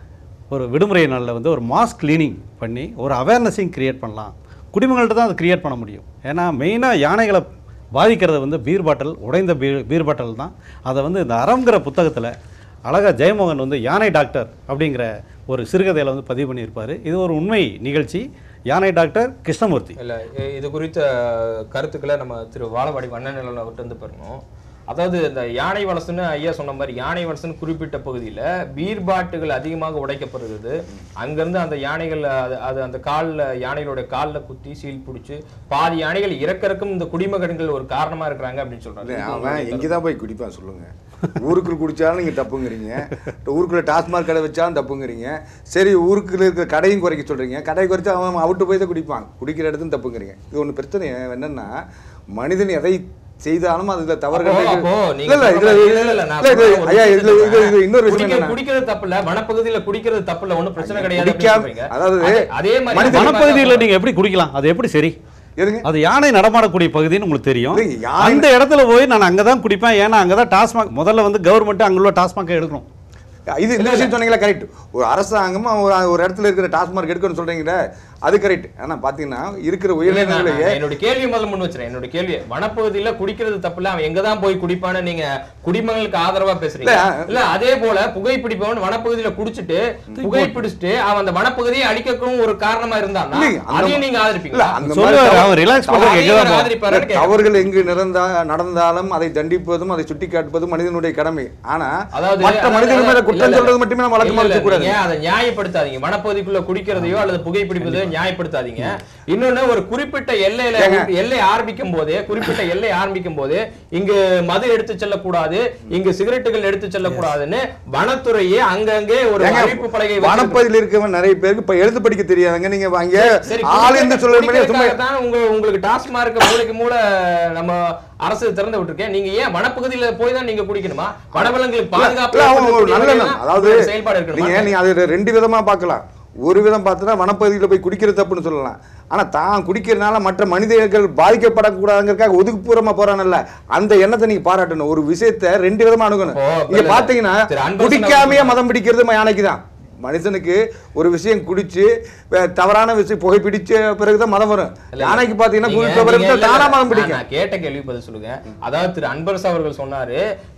ஒரு விடுமுறை நாளில் வந்து ஒரு மாஸ் கிளீனிங் பண்ணி ஒரு அவேர்னஸையும் கிரியேட் பண்ணலாம் குடிமகள்கிட்ட தான் அதை கிரியேட் பண்ண முடியும் ஏன்னா மெயினாக யானைகளை பாதிக்கிறது வந்து பீர் பாட்டில் உடைந்த பீர் பீர் பாட்டில் தான் அதை வந்து இந்த அறங்கிற புத்தகத்தில் அழகா ஜெயமோகன் வந்து யானை டாக்டர் அப்படிங்கிற ஒரு சிறுகதையில் வந்து பதிவு பண்ணியிருப்பார் இது ஒரு உண்மை நிகழ்ச்சி யானை டாக்டர் கிருஷ்ணமூர்த்தி இல்ல இ- இது குறித்த கருத்துக்களை நம்ம திரு வாழவாடி வண்ணநிலன் அவர்கிட்ட இருந்து பெறணும் அதாவது இந்த யானை வலசுன்னு ஐயா சொன்ன மாதிரி யானை வலசுன்னு குறிப்பிட்ட பகுதியில பீர் பாட்டுகள் அதிகமாக உடைக்கப்படுகிறது அங்கிருந்து அந்த யானைகள் அது அது அந்த கால்ல யானைகளோட கால்ல குத்தி சீல் பிடிச்சு பாதி யானைகள் இறக்கறக்கும் இந்த குடிமகன்கள் ஒரு காரணமா இருக்கிறாங்க அப்படின்னு இல்லை, சொல்றாங்க அவன் எங்கே தான் போய் குடிப்பான் சொல்லுங்க ஊருக்குள்ள குடிச்சாலும் நீங்கள் தப்புங்கிறீங்க ஊருக்குள்ள டாஸ்மாக் கடை வச்சாலும் தப்புங்கிறீங்க சரி ஊருக்குள்ள இருக்கிற கடையும் குறைக்க சொல்றீங்க கடை குறைச்சு அவன் அவுட்டு போய் தான் குடிப்பான் குடிக்கிற இடத்துல தப்புங்கிறீங்க இது ஒன்று பிரச்சனை என்னன்னா மனிதன் எதை செய்தாலும் அதுல தவறுகள் அப்போ- இருக்கு. அப்போ நீங்க இல்ல, இல்ல, சொல்ற இதுல- மாதிரி- இல்ல, இல்ல, நான் இல்ல, இது- சொல்ற ஒரு ஐயா, இதுல- விஷயத்தை இது- இது இன்னொரு விஷயம் குடிக்க- என்னன்னா, குடிக்கிறது தப்பு இல்ல வனப்பகுதியில குடிக்கிறது தப்பு இல்ல ஒண்ணும் பிரச்சனை கிடையாது அப்படின்னு குடிக்காம- சொல்றீங்க. அதாவது அதே- அதே மாதிரி மனிதன் அதே மாதிரி வனப்பகுதியில் தான் நீங்கள் எப்படி குடிக்கலாம் அது எப்படி சரி எதுங்க அது யானை நடமாடக்கூடிய பகுதின்னு உங்களுக்கு தெரியும் இல்லைங்க, யானை- அந்த இடத்துல போய் நான் அங்கே தான் குடிப்பேன் ஏன்னா அங்கே தான் டாஸ்மாக் முதல்ல வந்து கவர்மெண்ட் அங்கே உள்ள டாஸ்மாக்கை எடுக்கணும் இது இந்த விஷயம் சொன்னீங்களா கரெக்ட் ஒரு அரசாங்கம் ஒரு ஒரு இடத்துல இருக்கிற டாஸ்மார்க் எடுக்கணும்னு சொல்றீங்களே அது கரெக்ட் ஆனா பாத்தீங்கன்னா இருக்கிற இல்ல, நான்- உயிரினங்களையே நான் என்னோட கேள்வி முதல்ல முன் வச்சுறேன் என்னோட கேள்வி வனப்பகுதியில குடிக்கிறது தப்பு இல்ல அவன் எங்க தான் போய் குடிப்பான்னு நீங்க குடிமகனுக்கு ஆதரவா பேசுறீங்க இல்ல, இல்ல அதே போல புகைப்பிடிப்பவன் வனப்பகுதியில குடிச்சிட்டு புகைப்பிடிச்சிட்டு அவன் அந்த வனப்பகுதியை அழிக்கவும் ஒரு காரணமா இருந்தான்னா இல்லைங்க, அந்த அதையும் நீங்க இல்ல, ஆதரிப்பீங்களா அந்த சொல்லுவாரு, மாதிரி அவர் relax தவறு- பண்றதுக்கு எங்க தான் அதையும் போவான்? ஆதரிப்பாருன்னு கேட்கிறேன். தவறுகள் எங்கு நடந்தா நடந்தாலும் அதை தண்டிப்பதும் அதை சுட்டி காட்டுவதும் மனிதனுடைய கடமை ஆனா அதாவது மற்ற அதாவது- மனிதர்கள் மேல இல்ல, குற்றம் இல்ல, சொல்றது மட்டுமே நம்ம வழக்கமா இல்ல, இல்ல, இருக்கக்கூடாது நீங்க அதை நியாயப்படுத்தாதீங்க வனப்பகுதிக்குள்ள குடிக்கிறதையோ அல்லது புகைப்பிடிப்பதையோ நியாயப்படுத்தாதீங்க இன்னொன்னு ஒரு குறிப்பிட்ட எல்லையில ஏங்க. எல்லை ஆரம்பிக்கும் போதே குறிப்பிட்ட எல்லை ஆரம்பிக்கும் போது இங்கு மது எடுத்து செல்லக்கூடாது இங்கு சிகரெட்டுகள் எடுத்து செல்லக்கூடாதுன்னு வனத்துறையே அங்கங்கே ஒரு ஏங்க, அறிவிப்பு பலகை வச்சிருக்கு. வனப்பகுதியில் இருக்கவன் நிறைய பேருக்கு இப்ப எழுத்து படிக்க தெரியாதுங்க நீங்க வாங்க சரி ஆள் என்று சொல்ல முடியாது சும்மா குடிக்கிறதுக்காக தான் உங்க உங்களுக்கு டாஸ்மார்க் மூளைக்கு மூளை நம்ம அரசு திறந்து விட்டுருக்கேன் நீங்க ஏன் வனப்பகுதியில போய் தான் நீங்க குடிக்கணுமா வனவிலங்குகளுக்கு பாதுகாப்பு இல்ல, அவங்க ஒரு ஏற்படுத்தக்கூடிய நல்ல வகையில எண்ணம். தான் அதாவது உங்களுடைய செயல்பாடு இருக்கணுமா நீங்க நீங்க அது ரெண்டு விதமா பார்க்கலாம் ஒரு விதம் பார்த்தா வனப்பகுதியில் போய் குடிக்கிறது தப்புன்னு சொல்லலாம் ஆனா தான் குடிக்கிறதுனால மற்ற மனிதர்கள் பாதிக்கப்படக்கூடாதுங்கிறதுக்காக ஒதுக்குப்புறமா போறானல்ல அந்த எண்ணத்தை நீங்க பாராட்டணும் ஒரு விஷயத்தை ரெண்டு விதமா அணுகணும் ஓ, நீங்க இல்ல, பாத்தீங்கன்னா திரு அன்பரசன் குடிக்காமையே அவர்கள் மதம் பிடிக்கிறது யானைக்கு தான் மனுஷனுக்கு ஒரு விஷயம் குடிச்சு வே- தவறான விஷயம் புகைப்பிடிச்ச பிறகுதான் மதம் வரும் இல்ல, யானைக்கு பாத்தீங்கன்னா நீங்க- குடிச்ச பிறகு நீங்க தான் தானா இல்ல, மதம் நான் பிடிக்கும் நான் கேட்ட கேள்வி பதில் சொல்லுங்க அதாவது திரு அன்பரசு அவர்கள் சொன்னாரு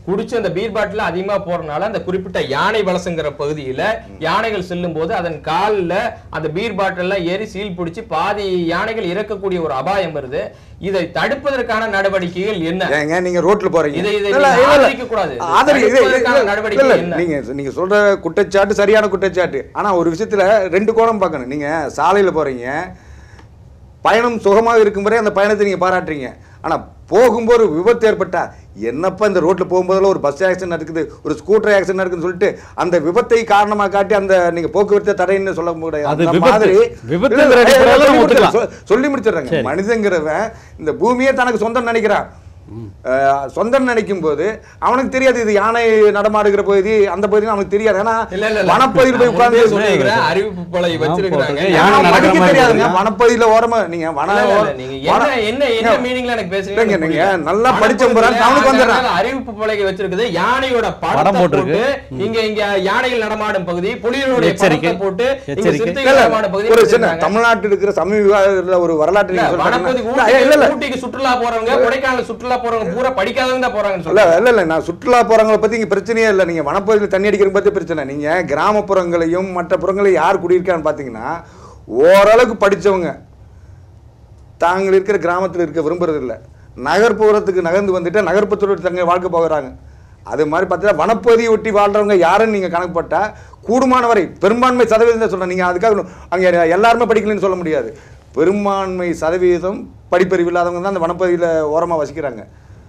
குடிச்சு அந்த பீர் பாட்டில் அதிகமா போறதுனால அந்த குறிப்பிட்ட யானை வலசுங்கிற பகுதியில யானைகள் செல்லும் போது அதன் கால்ல அந்த பீர் பாட்டில் ஏறி சீல் பிடிச்சு பாதி யானைகள் இறக்கக்கூடிய ஒரு அபாயம் வருது இதை தடுப்பதற்கான நடவடிக்கைகள் என்ன ஏங்க நீங்க ரோட்ல போறீங்க இதை- இதை இல்ல, இல்ல, நீங்க இல்ல. ஆதரிக்க கூடாது. ஆதரி- இது- இது- தடுப்பதற்கான இல்ல, நடவடிக்கை இல்ல, என்ன? நீங்க நீங்க சொல்ற குற்றச்சாட்டு சரியான குற்றச்சாட்டு ஆனா ஒரு விஷயத்துல ரெண்டு கோணம் பார்க்கணும் நீங்க சாலையில போறீங்க பயணம் சுகமாக இருக்கும் வரை அந்த பயணத்தை நீங்க பாராட்டுறீங்க ஆனா போகும்போது ஒரு விபத்து ஏற்பட்டா என்னப்பா இந்த ரோட்ல போகும்போதெல்லாம் ஒரு பஸ் ஆக்சிடென்ட் நடக்குது ஒரு ஸ்கூட்டர் ஆக்சிடென்ட் நடக்குதுன்னு சொல்லிட்டு அந்த விபத்தை காரணமா காட்டி அந்த நீங்க போக்குவரத்து தடைன்னு சொல்ல முடியாது அது அந்த விபத்து. மாதிரி விபத்துங்கிற இல்ல, இல்ல, அடிப்படையில சொல்லி நம்ம முடிச்சிடுறேன். ஒத்துக்கலாம். சொ- சொல்லி முடிச்சிடுறாங்க மனிதங்கிறவன் இந்த பூமியே தனக்கு சொந்தம் நினைக்கிறான் அஹ், சொந்தம் நினைக்கும் போது அவனுக்கு தெரியாது இது யானை நடமாடுகிற பகுதி அந்த பகுதி அவனுக்கு தெரியாது ஏன்னா இல்ல இல்ல இல்ல வனப்பகுதியில் போய் நான் முன்பே உட்கார்ந்து சொல்லியிருக்கிறேன், அறிவிப்பு பலகை வச்சிருக்கிறாங்க போட்டிருக்கு. யானை யானை நடக்கிற படிக்க மாதிரி தெரியாதுங்க இருக்குங்க. வனப்பகுதியில ஓரமா நீங்க வன இல்ல, இல்ல, இல்ல, நீங்க என்ன வன- என்ன என்ன மீனிங்ல எனக்கு பேசுறீங்க இல்லைங்க, எனக்கு நீங்க புரியல. நல்லா படிச்ச வனப்பகுதியில பிறகு அவனுக்கு வந்துடுறான். அங்க அறிவிப்பு பலகை வச்சிருக்குது யானையோட படம் படம் போட்டிருக்கு. போட்டு இங்க இங்க யானைகள் நடமாடும் பகுதி புலிகளுடைய எச்சரிக்கை. படத்தை போட்டு இங்க எச்சரிக்கை. சிறுத்தைகள் இல்ல, நடமாடும் பகுதி ஒரு சின்ன வச்சிருக்காங்க. தமிழ்நாட்டில் இருக்கிற சமீப ஒரு வரலாற்று இல்ல, நீங்க வனப்பகுதி சொல்றீங்கன்னா- ஊட்டிக்கு- இல்ல, இல்ல, ஊட்டிக்கு சுற்றுலா போறவங்க கொடைக்கானல் சுற்றுலா போறவங்க பூரா படிக்காதவங்க தான் போறாங்கன்னு இல்ல சொல்றாங்க இல்ல இல்ல நான் சுற்றுலா போறவங்களை பத்தி இங்க பிரச்சனையே இல்லை நீங்க வனப்பகுதியில் தண்ணி அடிக்கிறது பத்தி பிரச்சனை நீங்க கிராமப்புறங்களையும் மற்ற புறங்களையும் யார் குடியிருக்கான்னு பாத்தீங்கன்னா ஓரளவுக்கு படிச்சவங்க தாங்கள் இருக்கிற கிராமத்தில் இருக்க விரும்புறது இல்ல நகர்ப்புறத்துக்கு நகர்ந்து வந்துட்டு நகர்ப்புறத்தோட தங்க வாழ்க்கை போகிறாங்க அது மாதிரி பார்த்தீங்கன்னா வனப்பகுதியை ஒட்டி வாழ்றவங்க யாருன்னு நீங்க கணக்கு போட்டா கூடுமான வரை பெரும்பான்மை சதவீதம் தான் சொல்றேன் நீங்க அதுக்காக அங்க எல்லாருமே படிக்கலன்னு சொல்ல முடியாது பெரும்பான்மை சதவீதம் படிப்பறிவு இல்லாதவங்க தான் அந்த வனப்பகுதியில் ஓரமா வசிக்கிறாங்க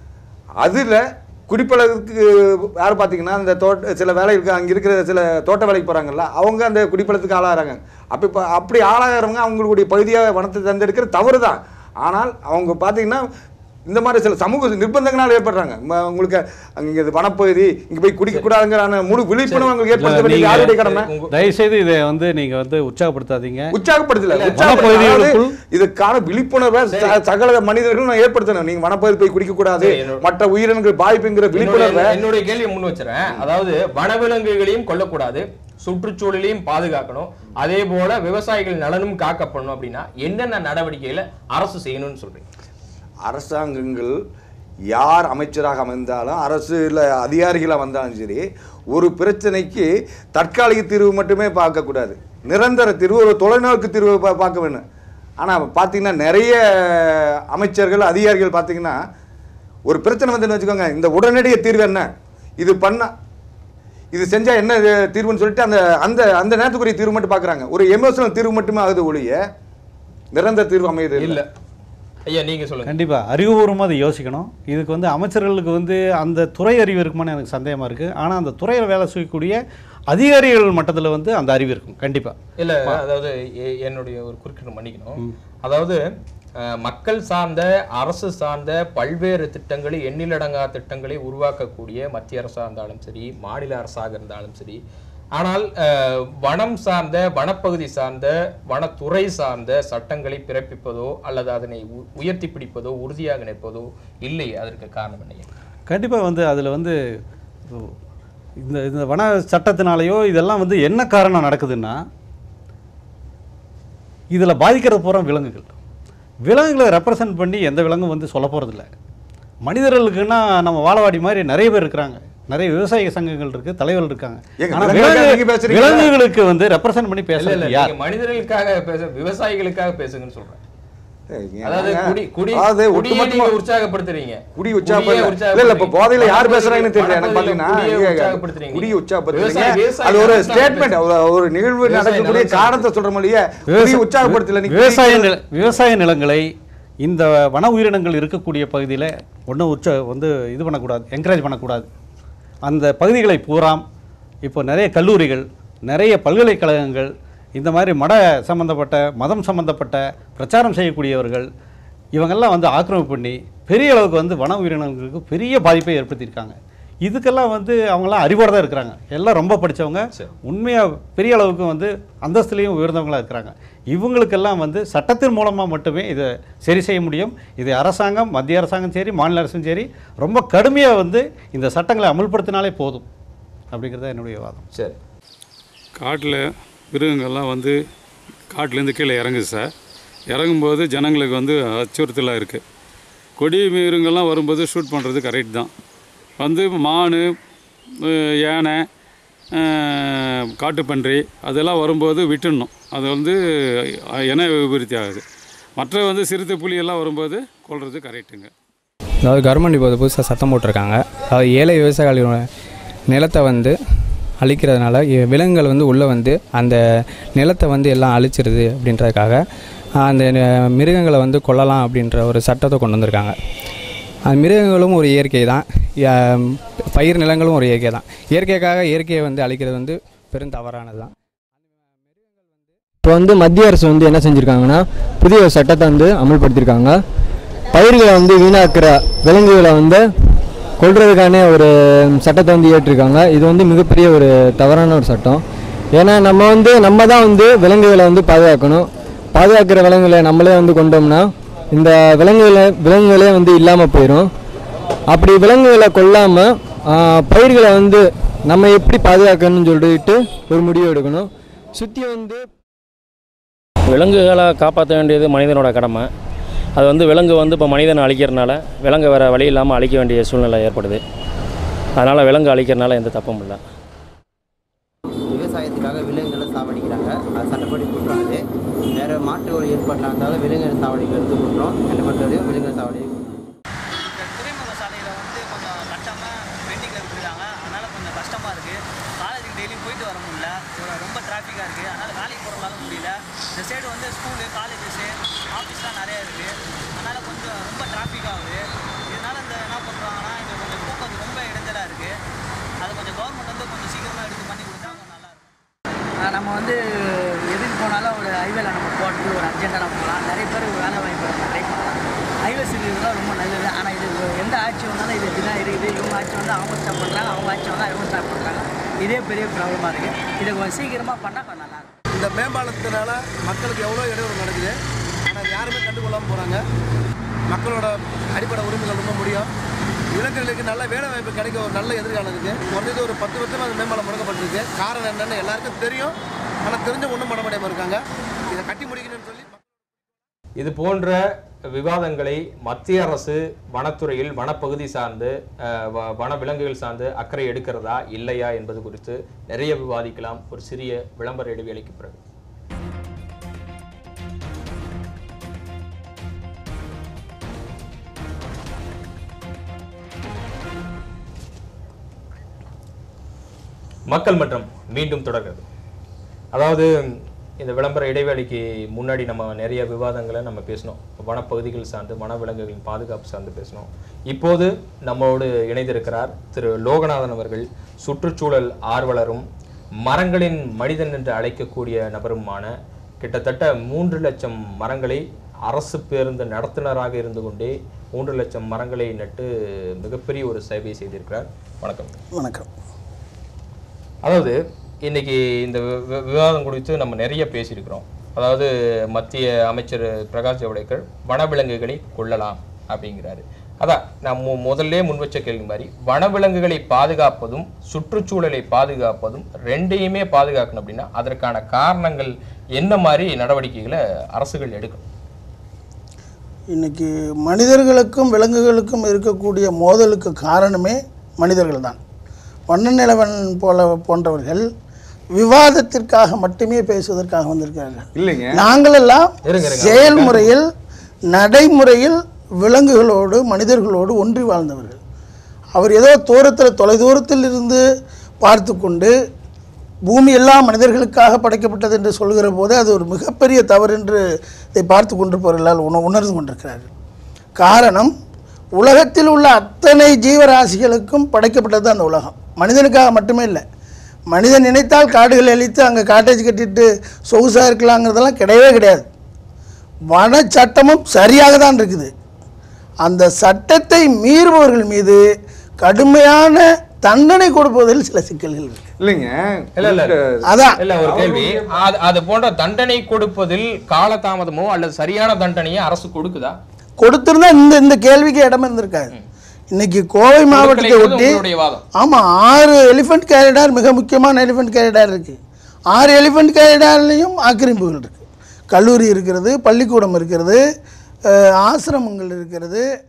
அதில் குடிப்பழகுக்கு யார் பார்த்தீங்கன்னா அந்த தோட்ட சில வேலைகளுக்கு அங்கே இருக்கிற சில தோட்ட வேலைக்கு போகிறாங்கல்ல அவங்க அந்த குடிப்பழத்துக்கு ஆளாகிறாங்க அப்போ இப்போ அப்படி ஆளாகிறவங்க அவங்களுடைய பகுதியாக வனத்தை தேர்ந்தெடுக்கிற தவறு தான் ஆனால் அவங்க பார்த்தீங்கன்னா இந்த மாதிரி சில சமூக நிர்பந்தங்களால் ஏற்படுறாங்க ம- உங்களுக்கு அங்கே இது வனப்பகுதி இங்கே போய் குடிக்கக்கூடாதுங்கிற முழு விழிப்புணர்வு அவங்களுக்கு ஏற்படுத்த வேண்டியது நீங்க- யாருடைய கடமை உங்க- தயவுசெய்து இதை வந்து நீங்க வந்து உற்சாகப்படுத்தாதீங்க உற்சாகப்படுத்தல இல்ல, உற்சாகப்படுத்தல. வனப்பகுதிகளுக்குள் அதாவது இதுக்கான விழிப்புணர்வை ச- சகல மனிதர்களும் நான் ஏற்படுத்தணும் நீங்க வனப்பகுதி போய் குடிக்க கூடாது சரி, என்னோட- மற்ற உயிரினங்கள் பாதிப்புங்கிற விழிப்புணர்வை என்னுடைய- என்னுடைய கேள்வியை முன் வச்சுறேன் அதாவது வனவிலங்குகளையும் கொல்லக்கூடாது சுற்றுச்சூழலையும் பாதுகாக்கணும் அதே போல விவசாயிகள் நலனும் காக்கப்படணும் அப்படின்னா என்னென்ன நடவடிக்கைகளை அரசு செய்யணும்னு சொல்றீங்க அரசாங்கங்கள் யார் அமைச்சராக அமைந்தாலும் அரசுல அதிகாரிகளாக வந்தாலும் சரி ஒரு பிரச்சனைக்கு தற்காலிக தீர்வு மட்டுமே பார்க்கக்கூடாது நிரந்தர தீர்வு ஒரு தொலைநோக்கு தீர்வு பா- பார்க்க வேணும் ஆனால் பார்த்தீங்கன்னா நிறைய அமைச்சர்கள் அதிகாரிகள் பார்த்தீங்கன்னா ஒரு பிரச்சனை வந்துன்னு வச்சுக்கோங்க இந்த உடனடிய தீர்வு என்ன இது பண்ணா இது செஞ்சா என்ன இது தீர்வுன்னு சொல்லிட்டு அந்த அந்த அந்த நேரத்துக்குரிய தீர்வு மட்டும் பார்க்குறாங்க ஒரு எமோஷனல் தீர்வு மட்டுமே ஆகுது ஒழிய நிரந்தர தீர்வு அமையுது இல்ல ஐயா நீங்க சொல்லுங்க கண்டிப்பா அறிவுபூர்வமாக அதை யோசிக்கணும் இதுக்கு வந்து அமைச்சர்களுக்கு வந்து அந்த துறை அறிவு இருக்குமான்னு எனக்கு சந்தேகமா இருக்கு ஆனா அந்த துறையில் வேலை செய்யக்கூடிய அதிகாரிகள் மட்டத்துல வந்து அந்த அறிவு இருக்கும் கண்டிப்பா இல்ல அதாவது எ- என்னுடைய ஒரு குறுக்கிட்டு மன்னிக்கணும் அதாவது அஹ், மக்கள் சார்ந்த அரசு சார்ந்த பல்வேறு திட்டங்களை எண்ணிலடங்கா திட்டங்களை உருவாக்கக்கூடிய மத்திய அரசாக இருந்தாலும் சரி மாநில அரசாக இருந்தாலும் சரி ஆனால் அஹ், வனம் சார்ந்த வனப்பகுதி சார்ந்த வனத்துறை சார்ந்த சட்டங்களை பிறப்பிப்பதோ அல்லது அதனை உ- உயர்த்தி பிடிப்பதோ உறுதியாக நிற்பதோ இல்லை அதற்கு காரணம் என்ன கண்டிப்பா வந்து அதுல வந்து இந்த இந்த வன சட்டத்தினாலேயோ இதெல்லாம் வந்து என்ன காரணம் நடக்குதுன்னா இதுல பாதிக்கிறது பூரா விலங்குகள் விலங்குகளை ரெப்ரசன்ட் பண்ணி எந்த விலங்கும் வந்து சொல்ல போறதில்ல மனிதர்களுக்குன்னா நம்ம வாழவாடி மாதிரி நிறைய பேர் இருக்கிறாங்க நிறைய விவசாய சங்கங்கள் இருக்கு தலைவர்கள் இருக்காங்க ஏங்க, ஆனா விலங்குகளுக்காக விலங்கு- நீங்க பேசுறீங்களா? விலங்குகளுக்கு வந்து ரெப்ரசன்ட் பண்ணி இல்ல இல்ல பேசுறது யார் நீங்க மனிதர்களுக்காக பேச விவசாயிகளுக்காக பேசுங்கன்னு சொல்றேன் ஏங்க, அதாவது குடி குடி அதாவது குடியை ஒட்டுமொத்தமா நீங்க உற்சாகப்படுத்துறீங்க குடி குடியை உற்சாகப்படுத்த இல்ல இல்ல இப்ப போதையில யார் பேசுறாங்கன்னு தெரியல எனக்கு வனப்பகுதியில பாத்தீங்கன்னா குடியை ஏங்க, உற்சாகப்படுத்துறீங்க. குடி உற்சாகப்படுத்துறீங்க விவசாயி- விவசாயி அது ஒரு நலன் சார்ந்து ஸ்டேட்மெண்ட் ஒரு நிகழ்வு விவசாயி நடக்கக்கூடிய நலன் காரணத்தை சொல்ற மொழியே குடி விவசா- உற்சாகப்படுத்தல நீ விவசாய நில விவசாய நிலங்களை இந்த வன உயிரினங்கள் இருக்கக்கூடிய பகுதியில் ஒன்றும் உச்ச வந்து இது பண்ணக்கூடாது என்கரேஜ் பண்ணக்கூடாது அந்த பகுதிகளை பூராம் இப்போ நிறைய கல்லூரிகள் நிறைய பல்கலைக்கழகங்கள் இந்த மாதிரி மட சம்பந்தப்பட்ட மதம் சம்பந்தப்பட்ட பிரச்சாரம் செய்யக்கூடியவர்கள் இவங்கெல்லாம் வந்து ஆக்கிரமிப்பு பண்ணி பெரிய அளவுக்கு வந்து வன உயிரினங்களுக்கு பெரிய பாதிப்பை ஏற்படுத்தியிருக்காங்க இதுக்கெல்லாம் வந்து அவங்களாம் அறிவோடு தான் இருக்கிறாங்க எல்லாம் ரொம்ப படிச்சவங்க சரி. உண்மையாக பெரிய அளவுக்கு வந்து அந்தஸ்துலேயும் உயர்ந்தவங்களா இருக்கிறாங்க இவங்களுக்கெல்லாம் வந்து சட்டத்தின் மூலமாக மட்டுமே இதை சரி செய்ய முடியும் இது அரசாங்கம் மத்திய அரசாங்கம் சரி மாநில அரசும் சரி ரொம்ப கடுமையாக வந்து இந்த சட்டங்களை அமல்படுத்தினாலே போதும் அப்படிங்கிறது தான் என்னுடைய வாதம் சரி காட்டில் மிருகங்கள்லாம் வந்து காட்டிலேருந்து கீழே இறங்குது சார் இறங்கும்போது ஜனங்களுக்கு வந்து அச்சுறுத்தலாக இருக்குது கொடி மிருகங்கள்லாம் வரும்போது ஷூட் பண்ணுறது கரெக்ட் தான் வந்து மான் அஹ், யானை அஹ், காட்டுப்பன்றி அதெல்லாம் வரும்போது விட்டுடணும் அது வந்து அஹ், இன விபரீதி ஆகுது மற்ற வந்து சிறுத்தை புலி எல்லாம் வரும்போது கொள்வது கரெக்டுங்க அதாவது கவர்மெண்ட் இப்போ புதுசாக சத்தம் போட்டிருக்காங்க அதாவது ஏழை விவசாயிகளோட நிலத்தை வந்து அழிக்கிறதுனால இ- விலங்குகள் வந்து உள்ளே வந்து அந்த நிலத்தை வந்து எல்லாம் அழிச்சிருது அப்படின்றதுக்காக அந்த ந- மிருகங்களை வந்து கொல்லலாம் அப்படின்ற ஒரு சட்டத்தை கொண்டு வந்திருக்காங்க அந்த மிருகங்களும் ஒரு இயற்கை தான் ய- பயிர் நிலங்களும் ஒரு இயற்கை தான் இயற்கைக்காக இயற்கையை வந்து அழிக்கிறது வந்து பெரும் தவறானது தான் இப்போ வந்து மத்திய அரசு வந்து என்ன செஞ்சுருக்காங்கன்னா புதிய ஒரு சட்டத்தை வந்து அமல்படுத்தியிருக்காங்க பயிர்களை வந்து வீணாக்குற விலங்குகளை வந்து கொல்றதுக்கான ஒரு சட்டத்தை வந்து ஏற்றிருக்காங்க இது வந்து மிகப்பெரிய ஒரு தவறான ஒரு சட்டம் ஏன்னா நம்ம வந்து நம்ம தான் வந்து விலங்குகளை வந்து பாதுகாக்கணும் பாதுகாக்கிற விலங்குகளை நம்மளே வந்து கொண்டோம்னா இந்த விலங்குகளை விலங்குகளே வந்து இல்லாமல் போயிடும் அப்படி விலங்குகளை கொல்லாமல் பயிர்களை வந்து நம்ம எப்படி பாதுகாக்கணும்னு சொல்லிட்டு ஒரு முடிவு எடுக்கணும் சுற்றி வந்து விலங்குகளை காப்பாற்ற வேண்டியது மனிதனோட கடமை அது வந்து விலங்கு வந்து இப்போ மனிதனை அழிக்கிறனால விலங்கு வேறு வழி இல்லாமல் அழிக்க வேண்டிய சூழ்நிலை ஏற்படுது அதனால் விலங்கு அழிக்கிறனால எந்த தப்பும் இல்லை விவசாயத்துக்காக விலங்குகளை சாவடிக்கிறாங்க அது சட்டப்படி குற்றம் அது வேறு மாற்று ஒரு ஏற்பாட்டில் இருந்தாலும் விலங்குகள் சாவடிக்கிறது குற்றம் என்னை பொறுத்தவரையும் விலங்குகள் சாவடி இந்த துறைமுக சாலையில் வந்து கொஞ்சம் கட்டாமல் பெண்டிங்கில் விட்டுருக்காங்க அதனால் கொஞ்சம் கஷ்டமாக இருக்குது காலேஜுக்கு டெய்லியும் போயிட்டு வர முடியல இவ்வளோ ரொம்ப டிராஃபிக்காக இருக்குது அதனால் வேலைக்கு போகிறதால முடியல இந்த சைடு வந்து ஸ்கூலு காலேஜஸ்ஸு ஆஃபீஸ்லாம் நிறையா இருக்குது அதனால் கொஞ்சம் ரொம்ப டிராஃபிக் ஆகுது இதனால் இந்த என்ன பண்ணுறாங்கன்னா இங்கே கொஞ்சம் போக்குவரத்து ரொம்ப இடைஞ்சலாக இருக்குது அது கொஞ்சம் கவர்மெண்ட் வந்து கொஞ்சம் சீக்கிரமாக எடுத்து பண்ணி கொடுத்தா கொஞ்சம் நல்லா இருக்கும் நம்ம வந்து எதுக்கு போனாலும் ஒரு ஹைவேல நம்ம போட்டு ஒரு அர்ஜென்ட்டாக நம்ம போகலாம் நிறைய பேர் வேலை வாய்ப்பு ட்ரை பண்ணலாம் ஹைவேஸ் இருக்கிறதுலாம் ரொம்ப நல்லது ஆனால் இது எந்த ஆட்சி வந்தாலும் இது இப்படி தான் இருக்குது இவங்க ஆட்சி வந்து அவங்க ஸ்டாப் பண்ணுறாங்க அவங்க ஆட்சி வந்தால் இவங்க ஸ்டாப் பண்ணுறாங்க இதே பெரிய ப்ராப்ளமாக இருக்குது இதை கொஞ்சம் சீக்கிரமாக பண்ணால் கொஞ்சம் நல்லா இருக்கும் இந்த மேம்பாலத்தினால மக்களுக்கு எவ்வளோ இடையூறு நடக்குது ஆனால் யாருமே கண்டுகொள்ளாமல் போகிறாங்க மக்களோட அடிப்படை உரிமைகள் ரொம்ப முடியும் இளைஞர்களுக்கு நல்ல வேலை வாய்ப்பு கிடைக்க ஒரு நல்ல எதிர்காலம் இருக்குது குறைஞ்சது ஒரு பத்து வருஷமாக அந்த மேம்பாலம் முடக்கப்பட்டிருக்கு காரணம் என்னன்னு எல்லாருக்கும் தெரியும் ஆனால் தெரிஞ்ச ஒன்றும் பண்ண முடியாமல் இருக்காங்க இதை கட்டி முடிக்கணும்னு சொல்லி இது போன்ற விவாதங்களை மத்திய அரசு வனத்துறையில் வனப்பகுதி சார்ந்து அஹ், வ- வன விலங்குகள் சார்ந்து அக்கறை எடுக்கிறதா இல்லையா என்பது குறித்து நிறைய விவாதிக்கலாம் ஒரு சிறிய விளம்பர இடைவேளைக்கு பிறகு மக்கள் மன்றம் மீண்டும் தொடர்கிறது அதாவது இந்த விளம்பர இடைவேளைக்கு முன்னாடி நம்ம நிறைய விவாதங்களை நம்ம பேசினோம் வனப்பகுதிகள் சார்ந்து வனவிலங்குகளின் பாதுகாப்பு சார்ந்து பேசினோம் இப்போது நம்மோடு இணைந்திருக்கிறார் திரு லோகநாதன் அவர்கள் சுற்றுச்சூழல் ஆர்வலரும் மரங்களின் மனிதன் என்று அழைக்கக்கூடிய நபருமான கிட்டத்தட்ட மூன்று லட்சம் மரங்களை அரசு பேருந்து நடத்துனராக இருந்து கொண்டே மூன்று லட்சம் மரங்களை நட்டு மிகப்பெரிய ஒரு சேவை செய்திருக்கிறார் வணக்கம் வணக்கம் அதாவது இன்னைக்கு இந்த வி- வி- விவாதம் குறித்து நம்ம நிறைய பேசியிருக்கிறோம் அதாவது மத்திய அமைச்சர் பிரகாஷ் ஜவடேகர் வனவிலங்குகளை கொல்லலாம் அப்படிங்கிறாரு அதான் நான் மு முதல்ல முன் வச்ச கேள்வி மாதிரி வனவிலங்குகளை பாதுகாப்பதும் சுற்றுச்சூழலை பாதுகாப்பதும் ரெண்டையுமே பாதுகாக்கணும் அப்படின்னா அதற்கான காரணங்கள் என்ன மாதிரி நடவடிக்கைகளை அரசுகள் எடுக்கணும் இன்னைக்கு மனிதர்களுக்கும் விலங்குகளுக்கும் இருக்கக்கூடிய மோதலுக்கு காரணமே மனிதர்கள் தான் வண்ணநிலவன் போல போன்றவர்கள் விவாதத்திற்காக மட்டுமே பேசுவதற்காக வந்திருக்கிறார்கள் இல்லைங்க நாங்களெல்லாம் இருங்க, இருங்க. செயல்முறையில் நடைமுறையில் விலங்குகளோடு மனிதர்களோடு ஒன்றி வாழ்ந்தவர்கள் அவர் ஏதோ தூரத்தில் தொலைதூரத்தில் இருந்து பார்த்து கொண்டு பூமி எல்லாம் மனிதர்களுக்காக படைக்கப்பட்டது என்று சொல்கிற போது அது ஒரு மிகப்பெரிய தவறு என்று இதை பார்த்து கொண்டிருப்பவர்களால் உண உணர்ந்து கொண்டிருக்கிறார்கள் காரணம் உலகத்தில் உள்ள அத்தனை ஜீவராசிகளுக்கும் படைக்கப்பட்டது அந்த உலகம் மனிதனுக்காக மட்டுமே இல்லை மனிதன் நினைத்தால் காடுகளை அழித்து அங்கே காட்டேஜ் கட்டிட்டு சொகுசாக இருக்கலாங்கிறதெல்லாம் கிடையவே கிடையாது வன சட்டமும் சரியாக தான் இருக்குது அந்த சட்டத்தை மீறுபவர்கள் மீது கடுமையான தண்டனை கொடுப்பதில் சில சிக்கல்கள் இருக்கு இல்லைங்க இல்ல இல்ல அதான் இல்ல ஒரு கேள்வி அது அது போன்ற தண்டனை கொடுப்பதில் காலதாமதமோ அல்லது சரியான தண்டனையை அரசு கொடுக்குதா கொடுத்திருந்தா இந்த இந்த கேள்விக்கு இடம் இருந்திருக்காது இன்னைக்கு கோவை மாவட்டத்தை கொடுக்கலைங்கிறது ஒட்டி உங்களுடைய வாதம் ஆமாம் ஆறு எலிஃபென்ட் கேரிடார் மிக முக்கியமான எலிஃபென்ட் கேரிடார் இருக்குது ஆறு எலிஃபென்ட் கேரிடார்லேயும் ஆக்கிரமிப்புகள் இருக்குது கல்லூரி இருக்கிறது பள்ளிக்கூடம் இருக்கிறது அஹ், ஆசிரமங்கள் இருக்கிறது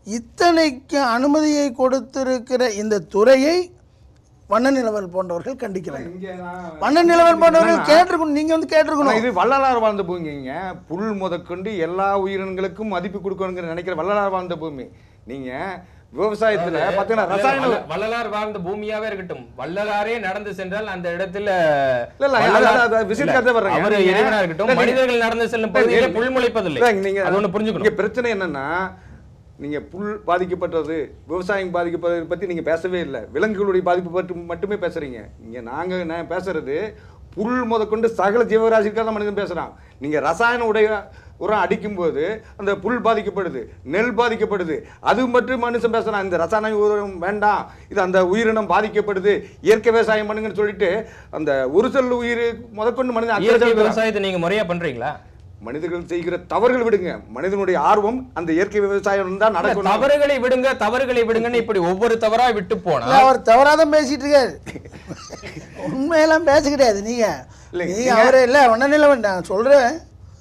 இத்தனைக்கு அனுமதியை கொடுத்திருக்கிற இந்த துறையை வண்ண நிலவல் போன்றவர்கள் கண்டிக்கிறாங்க வண்ண நிலவல் போன்றவர்கள் கேட்டிருக்கணும் நீங்க வந்து ஆனா கேட்டிருக்கணும் இது வள்ளலார் வாழ்ந்த பூமிங்க புல் முதற்கொண்டு எல்லா உயிரினங்களுக்கும் மதிப்பு கொடுக்கணுங்கிற நினைக்கிற வள்ளலார் வாழ்ந்த பூமி நீங்க விவசாயத்துல பாத்தீங்கன்னா ரசாயன வள்ள- வள்ளலார் வாழ்ந்த பூமியாவே இருக்கட்டும் வள்ளலாரே நடந்து சென்றால் அந்த இடத்துல இல்ல, இல்ல, அது- வள்ளலார்- அது- அது விஷயத்துக்கு இல்ல, அடுத்து வர்றேங்க. அவர் நீங்க- இறைவனா இருக்கட்டும் இல்ல, நீங்க- மனிதர்கள் நடந்து செல்லும் பகுதியில் புல் முளைப்பதில்லை இல்ல, நீங்க அது ஒண்ணு இங்க புரிஞ்சுக்கணும் பிரச்சனை என்னன்னா நீங்க புல் பாதிக்கப்பட்டது விவசாயம் பாதிக்கப்படுறதை பத்தி நீங்க பேசவே இல்லை விலங்குகளுடைய பாதிப்பு பற்றி மட்டுமே பேசுறீங்க இங்க நாங்க நான் பேசுறது புல் முதற்கொண்டு சகல ஜீவராசிக்காக தான் மனிதன் பேசுறான் நீங்க ரசாயன உடைய உரம் அடிக்கும்போது அந்த புல் பாதிக்கப்படுது நெல் பாதிக்கப்படுது அது மட்டும் மனுஷன் பேசுறான் இந்த ரசாயன உரம் வேண்டாம் இது அந்த உயிரினம் பாதிக்கப்படுது இயற்கை விவசாயம் பண்ணுங்கன்னு சொல்லிட்டு அந்த ஒரு செல் உயிர் முதற்கொண்டு மனிதன் அக்கறை இயற்கை செலுத்துறான். விவசாயத்தை நீங்க முறையா பண்றீங்களா மனிதர்கள் செய்கிற தவறுகள் விடுங்க மனிதனுடைய ஆர்வம் அந்த இயற்கை விவசாயம் தான் நடக்கணும் தவறுகளை விடுங்க தவறுகளை விடுங்கன்னு இப்படி ஒவ்வொரு தவறா விட்டு போனா இல்ல, அவர் தவறாதான் பேசிட்டு இருக்காரு உண்மையெல்லாம் பேச கிடையாது நீங்க இல்லைங்க, நீங்க நீங்க- அவரே இல்லை ஒன்றும் இல்லை நான் சொல்றேன்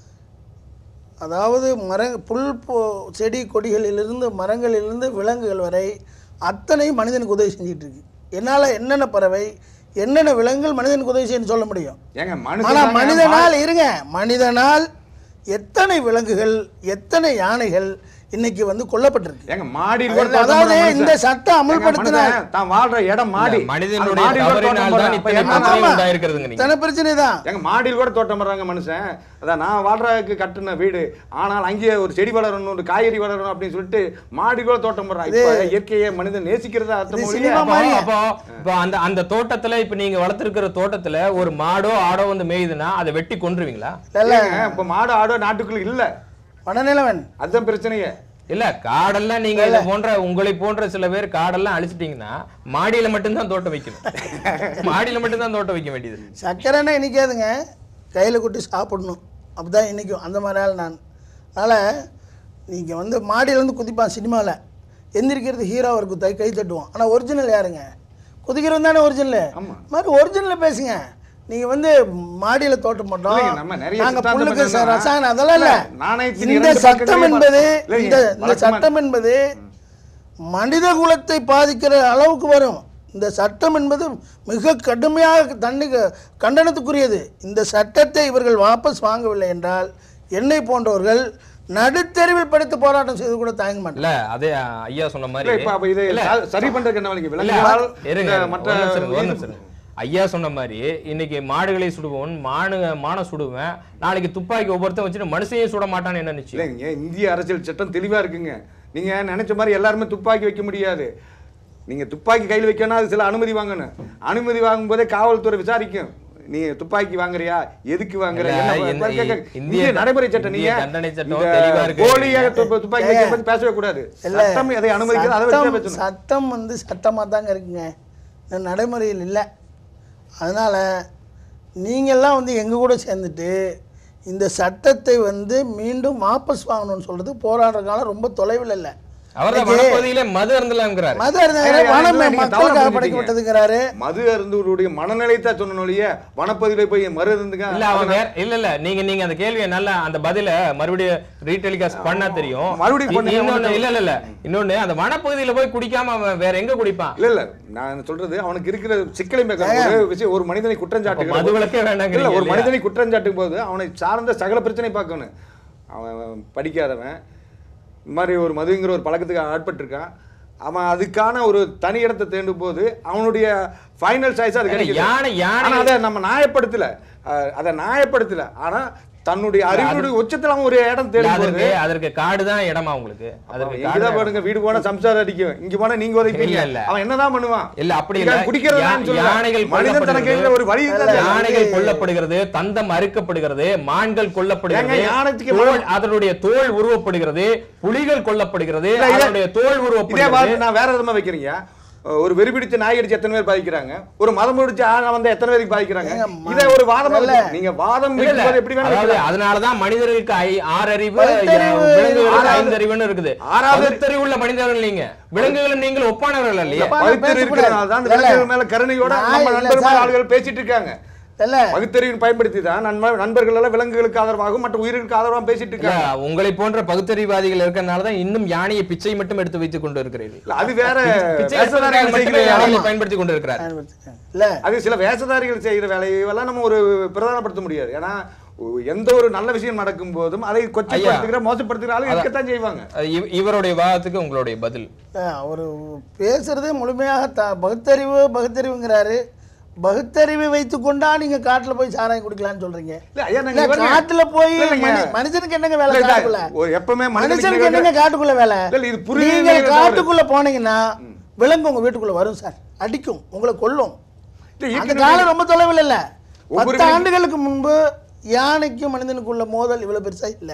அதாவது மர புல் போ- செடி கொடிகளிலிருந்து மரங்களிலிருந்து விலங்குகள் வரை அத்தனையும் மனிதனுக்கு உதவி செஞ்சுட்டு இருக்கு என்னால் என்னென்ன பறவை என்னென்ன விலங்குகள் மனிதனுக்கு உதவி செய்யணும்னு சொல்ல முடியும் ஏங்க ஆனா மனுஷன் மனிதனால் இருங்க மனிதனால் எத்தனை விலங்குகள் எத்தனை யானைகள் இன்னைக்கு வந்து கொல்லப்பட்டிருக்கு ஏங்க மாடியில் கூட அதாவது தோட்டம் போடுற இந்த மனுஷன். சட்டம் ஏங்க, அமல்படுத்தினால் மனுஷன் தான் வாழ்ற இடம் மாடி இல்ல, மனிதனுடைய அந்த மாடியில் கூட தவறினால் தோட்டம் தான் போடுறான். இத்தனை அப்ப பிரச்சனை என்ன- உண்டாயிருக்கிறதுங்க நீங்க. இத்தனை பிரச்சனை தான் எங்க மாடியில் கூட தோட்டம் போடுறாங்க மனுஷன் அதான் நான் வாழ்றதுக்கு கட்டின வீடு ஆனால் அங்கேயே ஒரு செடி வளரணும் ஒரு காய்கறி வளரணும் அப்படின்னு சொல்லிட்டு மாடி கூட தோட்டம் போடுறான் இப்ப இயற்கையை மனிதன் நேசிக்கிறதா அர்த்தம் இது ஒழிய- சினிமா அப்போ- மாதிரி. அப்போ இப்போ அந்த அந்த தோட்டத்துல இப்ப நீங்க வளர்த்திருக்கிற தோட்டத்துல ஒரு மாடோ ஆடோ வந்து மேயுதுன்னா அதை வெட்டி கொன்றுவீங்களா இல்ல ஏங்க, இப்ப மாடு ஆடோ நாட்டுக்குள்ள இல்ல வனநிலவன் அதுதான் பிரச்சனையே இல்ல காடெல்லாம் நீங்க இது போன்ற உங்களை போன்ற சில பேர் காடெல்லாம் அழிச்சிட்டீங்கன்னா மாடியில மட்டும்தான் தோட்டம் வைக்கணும் மாடியில மட்டும்தான் தோட்டம் வைக்க வேண்டியது சக்கரைன்னா இனிக்காதுங்க கையில் கொட்டி சாப்பிடணும் அப்படிதான் இன்றைக்கும் அந்த மாதிரி ஆள் நான் அதனால் நீங்கள் வந்து மாடியிலேருந்து குதிப்பான் சினிமாவில் எந்திரிக்கிறது ஹீரோ அவருக்கு தை கை தட்டுவோம் ஆனால் ஒரிஜினல் யாருங்க குதிக்கிறவன் தானே ஒரிஜினல் ஆமா. மாதிரி ஒரிஜினலில் பேசுங்க நீங்கள் வந்து மாடியில் தோட்டம் போட்டோம் இல்லைங்க, நம்ம நிறைய நாங்கள் சித்தாந்தம் புல்லுக்கு ச- என்னன்னா, ரசாயனம் அதெல்லாம் இல்லை இல்ல, நாணயத்தின் இந்த இரண்டு சட்டம் பக்கங்களையும் என்பது இல்லைங்க, இந்த இந்த வழக்கமா- சட்டம் என்பது மனித குலத்தை பாதிக்கிற அளவுக்கு வரும் இந்த சட்டம் என்பது மிக கடுமையாக தண்ணிக்கு கண்டனத்துக்குரியது இந்த சட்டத்தை இவர்கள் வாபஸ் வாங்கவில்லை என்றால் என்னை போன்றவர்கள் நடுத்தெருவில் படுத்து போராட்டம் செய்து கூட தாங்க மாட்டாங்க இல்ல அதே ஐயா சொன்ன இல்ல, மாதிரி இப்ப அப்ப இதை இல்ல. ச- சரி பண்றதுக்கு என்ன வழிங்க இல்ல, விலங்குகளால் இருங்க, இந்த மற்ற ஒரு நிமிஷம் இருங்க, ஒரு உயிர் நிமிஷம் இருங்க. ஐயா சொன்ன மாதிரி இன்னைக்கு மாடுகளை சுடுவோம் மானு மான சுடுவேன் நாளைக்கு துப்பாக்கி ஒவ்வொருத்தன் வச்சுட்டு மனுஷனையும் சுட மாட்டான்னு என்ன நிச்சயம் இல்லைங்க இந்திய அரசியல் சட்டம் தெளிவா இருக்குங்க நீங்க நினைச்ச மாதிரி எல்லாருமே துப்பாக்கி வைக்க முடியாது நீங்க துப்பாக்கி கையில் வைக்கணும் அது சில அனுமதி வாங்கணும் அனுமதி வாங்கும்போதே காவல்துறை விசாரிக்கும் நீ துப்பாக்கி வாங்குறியா எதுக்கு வாங்குற இல்ல, என்ன இந்த- ப- கேக்க- இந்திய இந்திய நடைமுறை சட்டம் இந்திய நீங்க தண்டனை சட்டம் இந்த தெளிவா இருக்கு. போலியாக துப்ப- துப்பாக்கி வைக்க பத்தி பேசவே கூடாது இல்ல, சட்டம் எதை அனுமதிக்கிறது அதை வச்சு சட்டம் பேசணும் சட்டம் வந்து சட்டமாக தாங்க இருக்குங்க இந்த நடைமுறையில் இல்லை அதனால் நீங்கள்லாம் வந்து எங்கள் கூட சேர்ந்துட்டு இந்த சட்டத்தை வந்து மீண்டும் வாபஸ் வாங்கணும்னு சொல்கிறது போராடுற காலம் ரொம்ப தொலைவில் இல்லை அவர்தான் இன்னைக்கு வனப்பகுதியில மது அருந்தலாம்ங்கிறாரு மது அருந்தவரை ஐயா, வனம் இதுல நீங்க தவறா மக்களுக்காக புரிஞ்சுட்டீங்க. படைக்கப்பட்டதுங்கிறாரு மது அருந்துடைய மனநிலை தான் சொன்னோம் இல்லையா வனப்பகுதியில போய் மறு இருந்துங்க இல்ல அவன் வேற இல்ல இல்ல நீங்க நீங்க அந்த கேள்வியை நல்லா அந்த பதில மறுபடியும் ரீடெலிகாஸ்ட் பண்ணா தெரியும் மறுபடியும் இ- பண்ணுங்க, இன்னொன்னு அவனுக்கு- இல்ல இல்ல இல்ல இன்னொன்னு அந்த வனப்பகுதியில போய் குடிக்காம அவன் வேற எங்க குடிப்பான் இல்ல இல்ல நான் சொல்றது அவனுக்கு இருக்கிற சிக்கலை மேற்கொள்ள ஒரு விஷயம் ஒரு மனிதனை குற்றம் சாட்டுகிற மது விலக்கே வேண்டாங்கிறீங்க இல்ல ஒரு இல்லையா? மனிதனை குற்றம் சாட்டும் போது அவனை சார்ந்த சகல பிரச்சனை பார்க்கணும் அவன் படிக்காதவன் இந்த மாதிரி ஒரு மதுங்கிற ஒரு பழக்கத்துக்கு ஆட்பட்டிருக்கான் அவன் அதுக்கான ஒரு தனி இடத்தை தேடும் போது அவனுடைய ஃபைனல் சாய்ஸ் அது ஏங்க, கிடைக்குது யானை- யானை- ஆனா அதை நம்ம நியாயப்படுத்தல அஹ், அதை நியாயப்படுத்தல ஆனா தன்னுடைய அறிவுடைய உச்சத்துல அவன் ஒரு இடம் இல்ல, தேடும் அதற்கு போது அதற்கு காடு தான் இடமா உங்களுக்கு அதற்கு காடு இங்கதான் தான் பாருங்க வீடு போனா சம்சாரம் அடிக்கும் இங்க போனா நீங்க உதைப்பீங்க இல்ல, இல்ல. அவன் என்னதான் பண்ணுவான் இல்ல அப்படி இங்க இல்ல குடிக்கிறது யா- தான் சொல்லல. யானைகள் மனிதன் தனக்கு இருக்கிற ஒரு வழி கொல்லப்படுகிறது. தான் யானைகள் கொல்லப்படுகிறது தந்தம் அறுக்கப்படுகிறது மான்கள் கொல்லப்படுகிறது ஏங்க, யானைக்கு தோல் மனம்- அதனுடைய தோல் உருவப்படுகிறது புலிகள் கொல்லப்படுகிறது இல்ல, இத- அதனுடைய தோல் இதே உருவப்படுகிறது வார்த்தை நான் வேற விதமா வைக்கிறீங்க ஒரு வெறி பிடிச்ச நாய் அடிச்சு எத்தனை பேர் பாதிக்கிறாங்க ஒரு மதம் பிடிச்ச ஆணை வந்து எத்தனை பேருக்கு பாதிக்கிறாங்க ஏங்க, ம- இதே ஒரு வாதமா இல்ல. வச்சு- நீங்க வாதம் இல்ல, இல்ல. வைக்கும்போது எப்படி வேணா அதாவது வைக்கலாம். அதனாலதான் மனிதர்களுக்கு ஐ- ஆறறிவு பகுத்தறிவு, விலங்குகளுக்கு ஆறாவது- ஐந்தறிவுன்னு இருக்குது ஆறாவது- பகுத்தறிவு உள்ள மனிதர்கள் நீங்க விலங்குகளும் நீங்கள் ஒப்பானவர்கள் இல்லையா அப்பா, நான் பகுத்தறிவு பேசக்கூடாது. இருக்கிறதுனால தான் அந்த இல்ல, விலங்குகள் மேல கருணையோட நான் நம்ம இல்ல நண்பர் சார். ஆளுகள் பேசிட்டு இருக்காங்க இல்ல பகுத்தறிவின் பயன்படுத்தி தான் நண்ப நண்பர்கள் எல்லாம் விலங்குகளுக்கு ஆதரவாகவும் மற்ற உயிர்களுக்கு ஆதரவாகவும் பேசிட்டு இல்ல, இருக்காங்க உங்களை போன்ற பகுத்தறிவாதிகள் இருக்கறனால தான் இன்னும் யானையை பிச்சை மட்டும் எடுத்து வைத்துக் கொண்டு இருக்கிறீர்கள் இல்ல, அது வேற பிச்சை வேஷதாரிகள் எடுப்பதற்காக செய்கிற மட்டுமே யானைகளை வேலை. பயன்படுத்தி கொண்டு இருக்கிறார் இல்ல அது சில வேஷதாரிகள் செய்கிற வேலையெல்லாம் நம்ம ஒரு பிரதானப்படுத்த முடியாது ஏன்னா ஒ- எந்த ஒரு நல்ல விஷயம் நடக்கும் போதும் அதை கொச்சைப்படுத்துகிற மோசப்படுத்துகிற ஆளு இருக்கத்தான் செய்வாங்க அஹ் இவ- இவருடைய வாதத்துக்கு உங்களுடைய பதில் அவர் பேசுறதே முழுமையாக த பகுத்தறிவு பகுத்தறிவுங்கிறாரு பகுத்தறிவை வைத்துக்கொண்டா நீங்க காட்டுல போய் சாராயம் குடிக்கலாம்னு சொல்றீங்க இல்ல, ஐயா, நாங்க இல்ல, பாருங்க. காட்டுல போய் இல்ல, இல்லைங்க. மனி- மனுஷனுக்கு என்னங்க வேலை இல்ல, இல்ல, காட்டுக்குள்ள ஒரு எப்பவுமே மனுஷனுக்கு என்னங்க காட்டுக்குள்ள வேலை இல்ல, இது புரியுது நீங்க இல்லையா காட்டுக்குள்ள போனீங்கன்னா விலங்கு உங்க வீட்டுக்குள்ள வரும் சார் அடிக்கும் உங்களை கொல்லும் இல்ல, அந்த ஏற்கனவே- காலம் ரொம்ப தொலைவில் இல்ல ஒவ்வொரு பத்து விலங்கு- ஆண்டுகளுக்கு முன்பு யானைக்கும் மனிதனுக்குள்ள மோதல் இவ்வளவு பெருசா இல்ல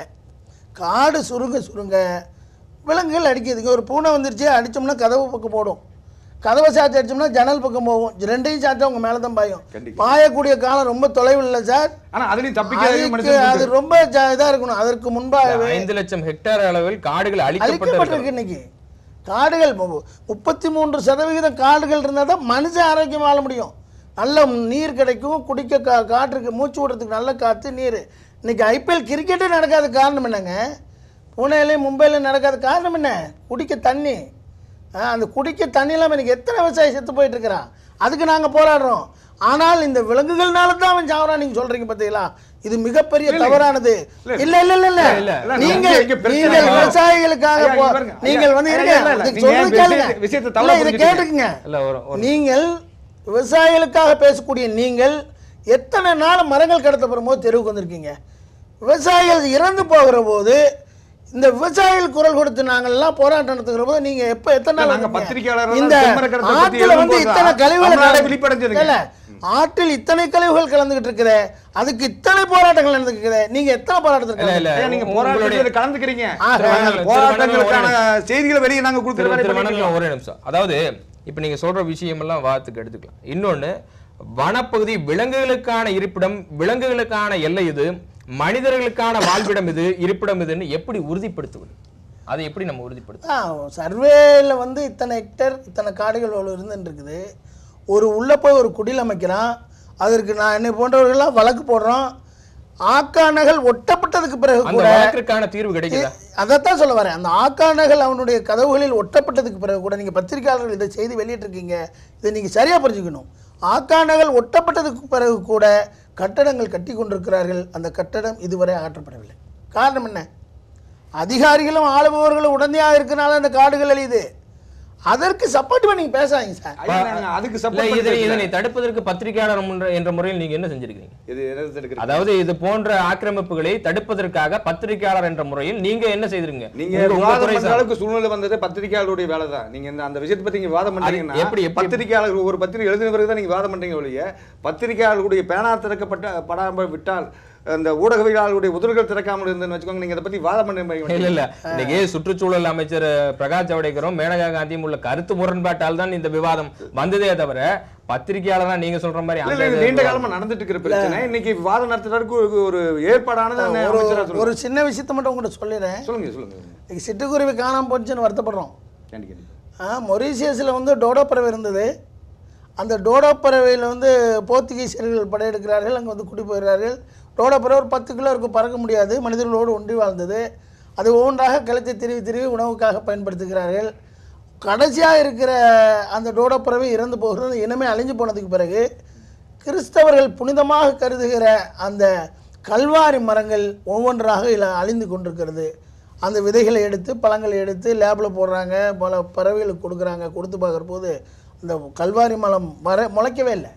காடு சுருங்க சுருங்க விலங்குகள் அடிக்குதுங்க ஒரு பூனை வந்துருச்சு அடிச்சோம்னா கதவு பக்கம் போடும் கதவை சாத்தி அடிச்சோம்னா ஜன்னல் பக்கம் போகும் ரெண்டையும் சாத்தா உங்க மேல தான் பாயும் கண்டிப்பா. பாயக்கூடிய காலம் ரொம்ப தொலைவில் இல்லை சார் ஆனா அதுலயும் தப்பிக்காத அதுக்கு மனுஷன் அது ரொம்ப ஜா- இதா இருக்கணும் அதற்கு முன்பாகவே ஐந்து லட்சம் ஹெக்டேர் அளவில் காடுகள் அழிக்கப்பட்டு அழிக்கப்பட்டிருக்கு இன்னைக்கு காடுகள் மு- முப்பத்தி மூன்று சதவிகிதம் காடுகள் இருந்தால் தான் மனுஷன் ஆரோக்கியம் வாழ முடியும் நல்ல நீர் கிடைக்கும் குடிக்க கா காற்றுக்கு மூச்சு விடுறதுக்கு நல்ல காற்று நீர் இன்னைக்கு ஐபிஎல் கிரிக்கெட்டே நடக்காத காரணம் என்னங்க புனேலையும் மும்பையிலையும் நடக்காத காரணம் என்ன குடிக்க தண்ணி ஆ, அந்த குடிக்க தண்ணி இல்லாமல் இன்னைக்கு எத்தனை விவசாயி செத்து போயிட்டு இருக்கிறான் அதுக்கு நாங்கள் போராடுறோம் ஆனால் இந்த விலங்குகள்னால தான் அவன் சாவறான் நீங்க சொல்றீங்க பார்த்தீங்களா இது மிகப்பெரிய இல்ல, இல்ல. தவறானது இல்ல, இல்ல இல்ல இல்ல இல்ல இல்ல, இல்ல, நீங்கள் இங்க பிரச்சனை நீங்கள் இல்ல. விவசாயிகளுக்காக ஐயா, போ- இங்க பாருங்க. ஐயா, நீங்கள் வந்து ஐயா, இருங்க இல்ல, இல்ல, இதுக்கு நீங்க சொல்றது விஷயத்தை- கேளுங்க விஷயத்தை இல்ல தவறா இதை புரிஞ்சுட்டீங்க. கேட்டுக்குங்க இல்ல ஒரு ஒரு நீங்கள் விவசாயிகளுக்காக பேசக்கூடிய நீங்கள் எத்தனை நாள் மரங்கள் கடத்தப்படும் போது தெருவுக்கு வந்திருக்கீங்க விவசாயிகள் இறந்து போகிற போது இந்த விவசாயிகள் குரல் கொடுத்து நாங்கள்லாம் போராட்டம் நடத்துகிற போது நீங்க எப்ப எத்தனை நாள் நாங்க வந்தீங்க? பத்திரிக்கையாளர்கள் இந்த செம்மரக்கடத்தை பத்தி ஆற்றில் எழுதும் வந்து போது இத்தனை கழிவுகள் நம்மளால நடக்கு- விழிப்படைஞ்சிருங்க. இல்ல, ஆற்றில் இத்தனை கழிவுகள் கலந்துகிட்டு இருக்குதே அதுக்கு இத்தனை போராட்டங்கள் நடந்துக்குது நீங்க எத்தனை இல்ல போராட்டத்திற்கு இல்ல ஐயா, நீங்க உங்களுடைய போராட்டத்தில் கலந்துக்கிறீங்க ஆ, திரு போராட்டங்களுக்கான செய்திகளை வெளியே நாங்க கொடுக்குற திரு- வேலை திரு பண்ணிட்டு மணல் ஒரே நிமிஷம் அதாவது இப்ப நீங்க சொல்ற விஷயம் எல்லாம் வாதத்துக்கு எடுத்துக்கலாம் இன்னொன்னு வனப்பகுதி விலங்குகளுக்கான இருப்பிடம் விலங்குகளுக்கான எல்லை இது மனிதர்களுக்கான வாழ்விடம் இது இருப்பிடம் இதுன்னு எப்படி உறுதிப்படுத்துவது அதை எப்படி நம்ம உறுதிப்படுத்துவோம் சர்வேல வந்து இத்தனை ஹெக்டேர் இத்தனை காடுகள் அவ்வளோ இருந்துட்டு இருக்குது ஒரு உள்ளே போய் ஒரு குடில் அமைக்கிறான் அதற்கு நான் என்னை போன்றவர்கள்லாம் வழக்கு போடுறோம் ஆக்கானகள் ஒட்டப்பட்டதுக்கு பிறகு அந்த கூட வழக்கிற்கான தீர்வு கிடைக்குதா அதைத்தான் சொல்ல வரேன் அந்த ஆக்கானகள் அவனுடைய கதவுகளில் ஒட்டப்பட்டதுக்கு பிறகு கூட நீங்கள் பத்திரிகையாளர்கள் இதை செய்தி வெளியிட்டிருக்கீங்க இதை நீங்கள் சரியாக புரிஞ்சுக்கணும் ஆக்கானகள் ஒட்டப்பட்டதுக்கு பிறகு கூட கட்டடங்கள் கட்டி கொண்டிருக்கிறார்கள் அந்த கட்டடம் இதுவரை அகற்றப்படவில்லை காரணம் என்ன அதிகாரிகளும் ஆளுபவர்களும் உடந்தையாக இருக்கனால அந்த காடுகள் அழியுது அதற்கு சப்போர்ட் பண்ணி நீங்க பேசாதீங்க சார் ஐயா, நாங்க அதுக்கு இல்ல சப்போர்ட் இதனை இதனை தடுப்பதற்கு பத்திரிகையாளர் என்ற- என்ற முறையில் நீங்க என்ன செஞ்சிருக்கீங்க இது என்னது எடுக்கிறது? அதாவது இது போன்ற ஆக்கிரமிப்புகளை தடுப்பதற்காக பத்திரிகையாளர் என்ற முறையில் நீங்க என்ன செய்திருங்க நீங்க உங்க- உங்க விவாதம் துறை பண்ற சார். அளவுக்கு சூழ்நிலை வந்தது பத்திரிகையாளருடைய வேலை தான் நீங்க இந்த அந்த விஷயத்தை பத்தி நீங்க வாதம் பண்றீங்கன்னா எப்படி- எப்படி- பத்திரிகையாளர் ஒரு பத்திரிகை எழுதின பிறகு தான் நீங்க வாதம் பண்றீங்க ஒழிய பத்திரிகையாளர்களுடைய பேனா திறக்கப்பட்ட படாமல் விட்டால் அந்த ஊடகவியலாளருடைய உதடுகள் திறக்காமல் இருந்துன்னு வச்சுக்கோங்க நீங்க இதை பத்தி வாதம் பண்ண இல்ல இல்ல இன்னைக்கு சுற்றுச்சூழல் அமைச்சர் பிரகாஷ் ஜவடேகரும் மேனகா காந்தியும் உள்ள கருத்து முரண்பாட்டால் தான் இந்த விவாதம் வந்ததே தவிர பத்திரிகையாளரா நீங்க சொல்ற மாதிரி இல்ல, அந்த இல்ல, இது இது- நீண்ட காலமா நடந்துட்டு இருக்கிற பிரச்சனை இன்னைக்கு விவாதம் நடத்துறதுக்கு ஒரு- ஒரு ஏற்பாடானது அந்த ஒரு அமைச்சரா ஒரு சொல்லுங்க சின்ன விஷயத்தை மட்டும் உங்கள்கிட்ட சொல்லிடுறேன் சொல்லுங்க சொல்லுங்க இன்னைக்கு சிட்டுக்குருவி காணாம போச்சுன்னு வருத்தப்படுறோம் கண்டி கண்டிப்பா ஆ மொரீசியஸில் வந்து டோடோ பறவை இருந்தது அந்த டோடோ பறவையில் வந்து போர்த்துகீசியர்கள் படையெடுக்கிறார்கள் அங்கே வந்து குடி போகிறார்கள் டோடோ பறவை ஒரு பத்து கிலோ இருக்கும் பறக்க முடியாது மனிதர்களோடு ஒன்றி வாழ்ந்தது அது ஒவ்வொன்றாக கழுத்தை திருவி திருவி உணவுக்காக பயன்படுத்துகிறார்கள் கடைசியாக இருக்கிற அந்த டோடோ பறவை இறந்து போகிறது அந்த இனமே அழிஞ்சு போனதுக்கு பிறகு கிறிஸ்தவர்கள் புனிதமாக கருதுகிற அந்த கல்வாரி மரங்கள் ஒவ்வொன்றாக இல அழிந்து கொண்டிருக்கிறது அந்த விதைகளை எடுத்து பழங்களை எடுத்து லேபில் போடுறாங்க பல பறவைகளுக்கு கொடுக்குறாங்க கொடுத்து பார்க்குற போது அந்த கல்வாரி மலம் வர முளைக்கவே இல்லை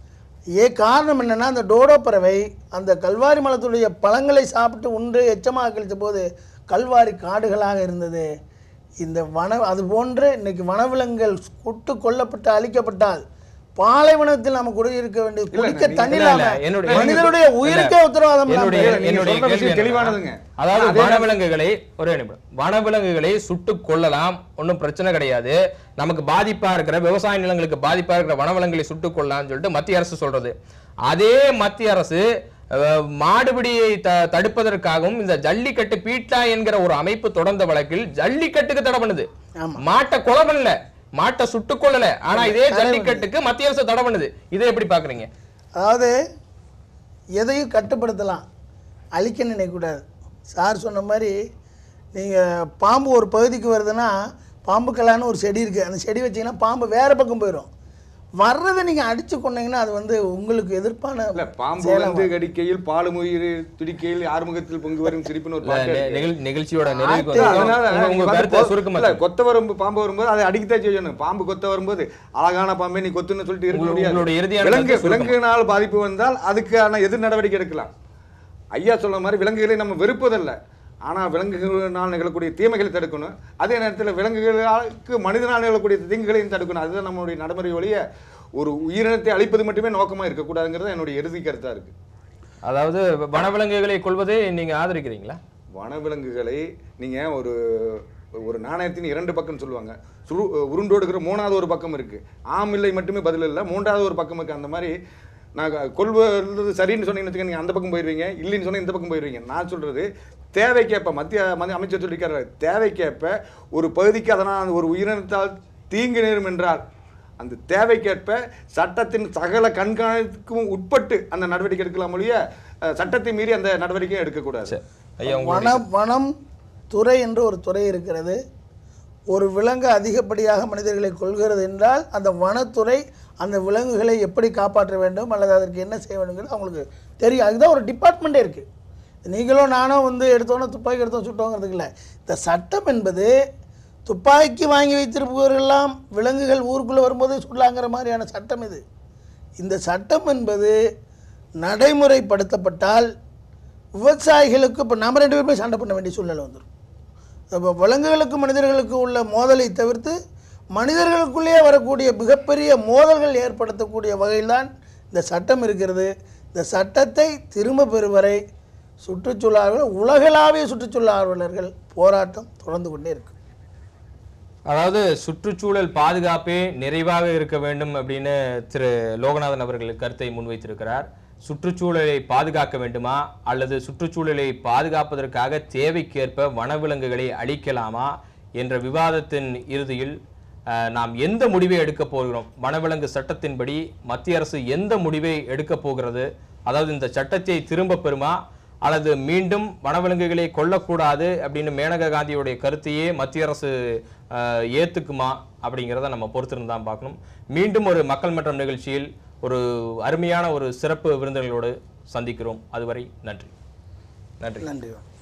ஏ காரணம் என்னென்னா அந்த டோடோ பறவை அந்த கல்வாரி மலத்துடைய பழங்களை சாப்பிட்டு உண்டு எச்சமாக கழித்த போது கல்வாரி காடுகளாக இருந்தது இந்த வன அது போன்று இன்னைக்கு வனவிலங்குகள் சுட்டு கொல்லப்பட்டு அழிக்கப்பட்டால் பாலைவனத்தில் நம்ம குடியிருக்க வேண்டியது குடிக்க நீங்க- தண்ணி இல்ல, இல்ல, இல்லாம என்னுடைய- மனிதனுடைய உயிருக்கே உத்தரவாதம் என்னுடைய இல்லாம நீங்க என்னுடைய சொல்ற கேள்வி விஷயம் என்னன்னா, தெளிவானதுங்க. அதாவது அதே வனவிலங்குகளை ஒரே நிமிடம் வனவிலங்குகளை சுட்டு கொள்ளலாம் ஒன்றும் பிரச்சனை கிடையாது நமக்கு பாதிப்பா இருக்கிற விவசாய நிலங்களுக்கு பாதிப்பா இருக்கிற வனவிலங்குகளை சுட்டு கொள்ளலாம்னு சொல்லிட்டு மத்திய அரசு சொல்றது அதே மத்திய அரசு அஹ், மாடுபிடியை த தடுப்பதற்காகவும் இந்த ஜல்லிக்கட்டு பீட்டா என்கிற ஒரு அமைப்பு தொடர்ந்த வழக்கில் ஜல்லிக்கட்டுக்கு தடை பண்ணுது ஆமா. மாட்டை கொலை பண்ணல மாட்டை சுட்டு கொள்ளல ஆனா இதே ஜல்லிக்கட்டுக்கு மத்திய அரசு தடை பண்ணுது இதை எப்படி பாக்குறீங்க அதாவது எதையும் கட்டுப்படுத்தலாம் அழிக்க நினைக்கக்கூடாது சார் சொன்ன மாதிரி நீங்கள் பாம்பு ஒரு பகுதிக்கு வருதுன்னா பாம்புக்கலான்னு ஒரு செடி இருக்குது அந்த செடி வச்சிங்கன்னா பாம்பு வேறு பக்கம் போயிடும் வர்றதை நீங்கள் அடித்து கொண்டீங்கன்னா அது வந்து உங்களுக்கு எதிர்ப்பான இல்ல பாம்பு செயலா வந்து கடிக்கையில் பாலுமுயிர் துடிக்கையில் ஆறுமுகத்தில் பொங்கு வரும் சிரிப்புன்னு ஒரு இல்ல, பாட்டு நெ- இருக்கு. நிகழ்- நிகழ்ச்சியோட நிறைவுக்கு இல்ல, வந்து அதனால உங்க- உங்க நீங்க வந்து கருத்தை போ- சுருக்கமா இல்ல, சொல்லுங்க. கொத்த வரும் பாம்பு வரும்போது அதை அடிக்கத்தான் செய்யணும் பாம்பு கொத்த வரும்போது அழகான பாம்பே நீ கொத்துன்னு சொல்லிட்டு இருக்க உங்களோட- முடியாது உங்களோட இறுதியான விலங்கு கருத்தை சுருக்கமா. விலங்குனால் பாதிப்பு வந்தால் அதுக்கான எதிர் நடவடிக்கை எடுக்கலாம் ஐயா சொன்ன மாதிரி விலங்குகளை நம்ம வெறுப்பதில்ல ஆனால் விலங்குகளினால் நிகழக்கூடிய தீமைகளை தடுக்கணும் அதே நேரத்தில் விலங்குகளுக்கு மனிதனால் நிகழக்கூடிய தீங்குகளையும் தடுக்கணும் அதுதான் நம்மளுடைய நடைமுறை ஒழிய ஒரு உயிரினத்தை அழிப்பது மட்டுமே நோக்கமாக இருக்கக்கூடாதுங்கிறது என்னுடைய இறுதி கருத்தாக இருக்குது அதாவது வனவிலங்குகளை கொள்வதை நீங்க ஆதரிக்கிறீங்களா வனவிலங்குகளை நீங்கள் ஒரு ஒரு நாணயத்தின் இரண்டு பக்கம் சொல்லுவாங்க சுரு உருண்டோடுகிற மூணாவது ஒரு பக்கம் இருக்குது ஆம் இல்லை மட்டுமே பதில் இல்லை மூன்றாவது ஒரு பக்கம் இருக்குது அந்த மாதிரி நான் கொள்வது சரின்னு சொன்னீங்கன்னு வச்சுக்கோங்க, நீங்க அந்த பக்கம் போயிடுவீங்க இல்லைன்னு சொன்னால் இந்த பக்கம் போயிடுவீங்க நான் சொல்கிறது தேவைக்கேற்ப மத்திய மத்திய அமைச்சர் சொல்லியிருக்காரு தேவைக்கேற்ப ஒரு பகுதிக்கு அதனால் ஒரு உயிரினத்தால் தீங்கு நேரும் என்றால் அந்த தேவைக்கேற்ப சட்டத்தின் சகல கண்காணிப்புக்கும் உட்பட்டு அந்த நடவடிக்கை எடுக்கலாம் ஒழிய அஹ், சட்டத்தை மீறி அந்த நடவடிக்கையும் எடுக்கக்கூடாது ஐயா வனம் வனம் துறை என்று ஒரு துறை இருக்கிறது ஒரு விலங்கு அதிகப்படியாக மனிதர்களை கொள்கிறது என்றால் அந்த வனத்துறை அந்த விலங்குகளை எப்படி காப்பாற்ற வேண்டும் அல்லது அதற்கு என்ன செய்ய வேண்டுங்கிறது அவங்களுக்கு தெரியும் அதுதான் ஒரு டிபார்ட்மெண்ட்டே இருக்குது நீங்களும் நானும் வந்து எடுத்தோன்னே துப்பாக்கி எடுத்தோம் சுட்டோங்கிறதுக்கு இல்லை இந்த சட்டம் என்பது துப்பாக்கி வாங்கி வைத்திருப்பவர்களெல்லாம் விலங்குகள் ஊருக்குள்ளே வரும்போது சுடலாங்கிற மாதிரியான சட்டம் இது இந்த சட்டம் என்பது நடைமுறைப்படுத்தப்பட்டால் விவசாயிகளுக்கு இப்போ நம்ம ரெண்டு பேருமே சண்டை பண்ண வேண்டிய சூழ்நிலை வந்துடும் இப்போ விலங்குகளுக்கு மனிதர்களுக்கு உள்ள மோதலை தவிர்த்து மனிதர்களுக்குள்ளேயே வரக்கூடிய மிகப்பெரிய மோதல்கள் ஏற்படுத்தக்கூடிய வகையில்தான் இந்த சட்டம் இருக்கிறது இந்த சட்டத்தை திரும்ப பெறும் வரை சுற்றுச்சூழல் ஆர்வலர் உலகளாவிய சுற்றுச்சூழல் ஆர்வலர்கள் போராட்டம் தொடர்ந்து கொண்டே இருக்கு அதாவது சுற்றுச்சூழல் பாதுகாப்பே நிறைவாக இருக்க வேண்டும் அப்படின்னு திரு லோகநாதன் அவர்கள் கருத்தை முன்வைத்திருக்கிறார் சுற்றுச்சூழலை பாதுகாக்க வேண்டுமா அல்லது சுற்றுச்சூழலை பாதுகாப்பதற்காக தேவைக்கேற்ப வனவிலங்குகளை அழிக்கலாமா என்ற விவாதத்தின் இறுதியில் அஹ், நாம் எந்த முடிவை எடுக்க போகிறோம் வனவிலங்கு சட்டத்தின்படி மத்திய அரசு எந்த முடிவை எடுக்க போகிறது அதாவது இந்த சட்டத்தை திரும்ப பெறுமா அல்லது மீண்டும் வனவிலங்குகளை கொல்லக்கூடாது அப்படின்னு மேனகா காந்தியுடைய கருத்தையே மத்திய அரசு அஹ், ஏத்துக்குமா அப்படிங்கிறத நம்ம பொறுத்திருந்து தான் பார்க்கணும் மீண்டும் ஒரு மக்கள் மன்றம் நிகழ்ச்சியில் ஒரு அருமையான ஒரு சிறப்பு விருந்தினர்களோடு சந்திக்கிறோம் அதுவரை நன்றி நன்றி நன்றி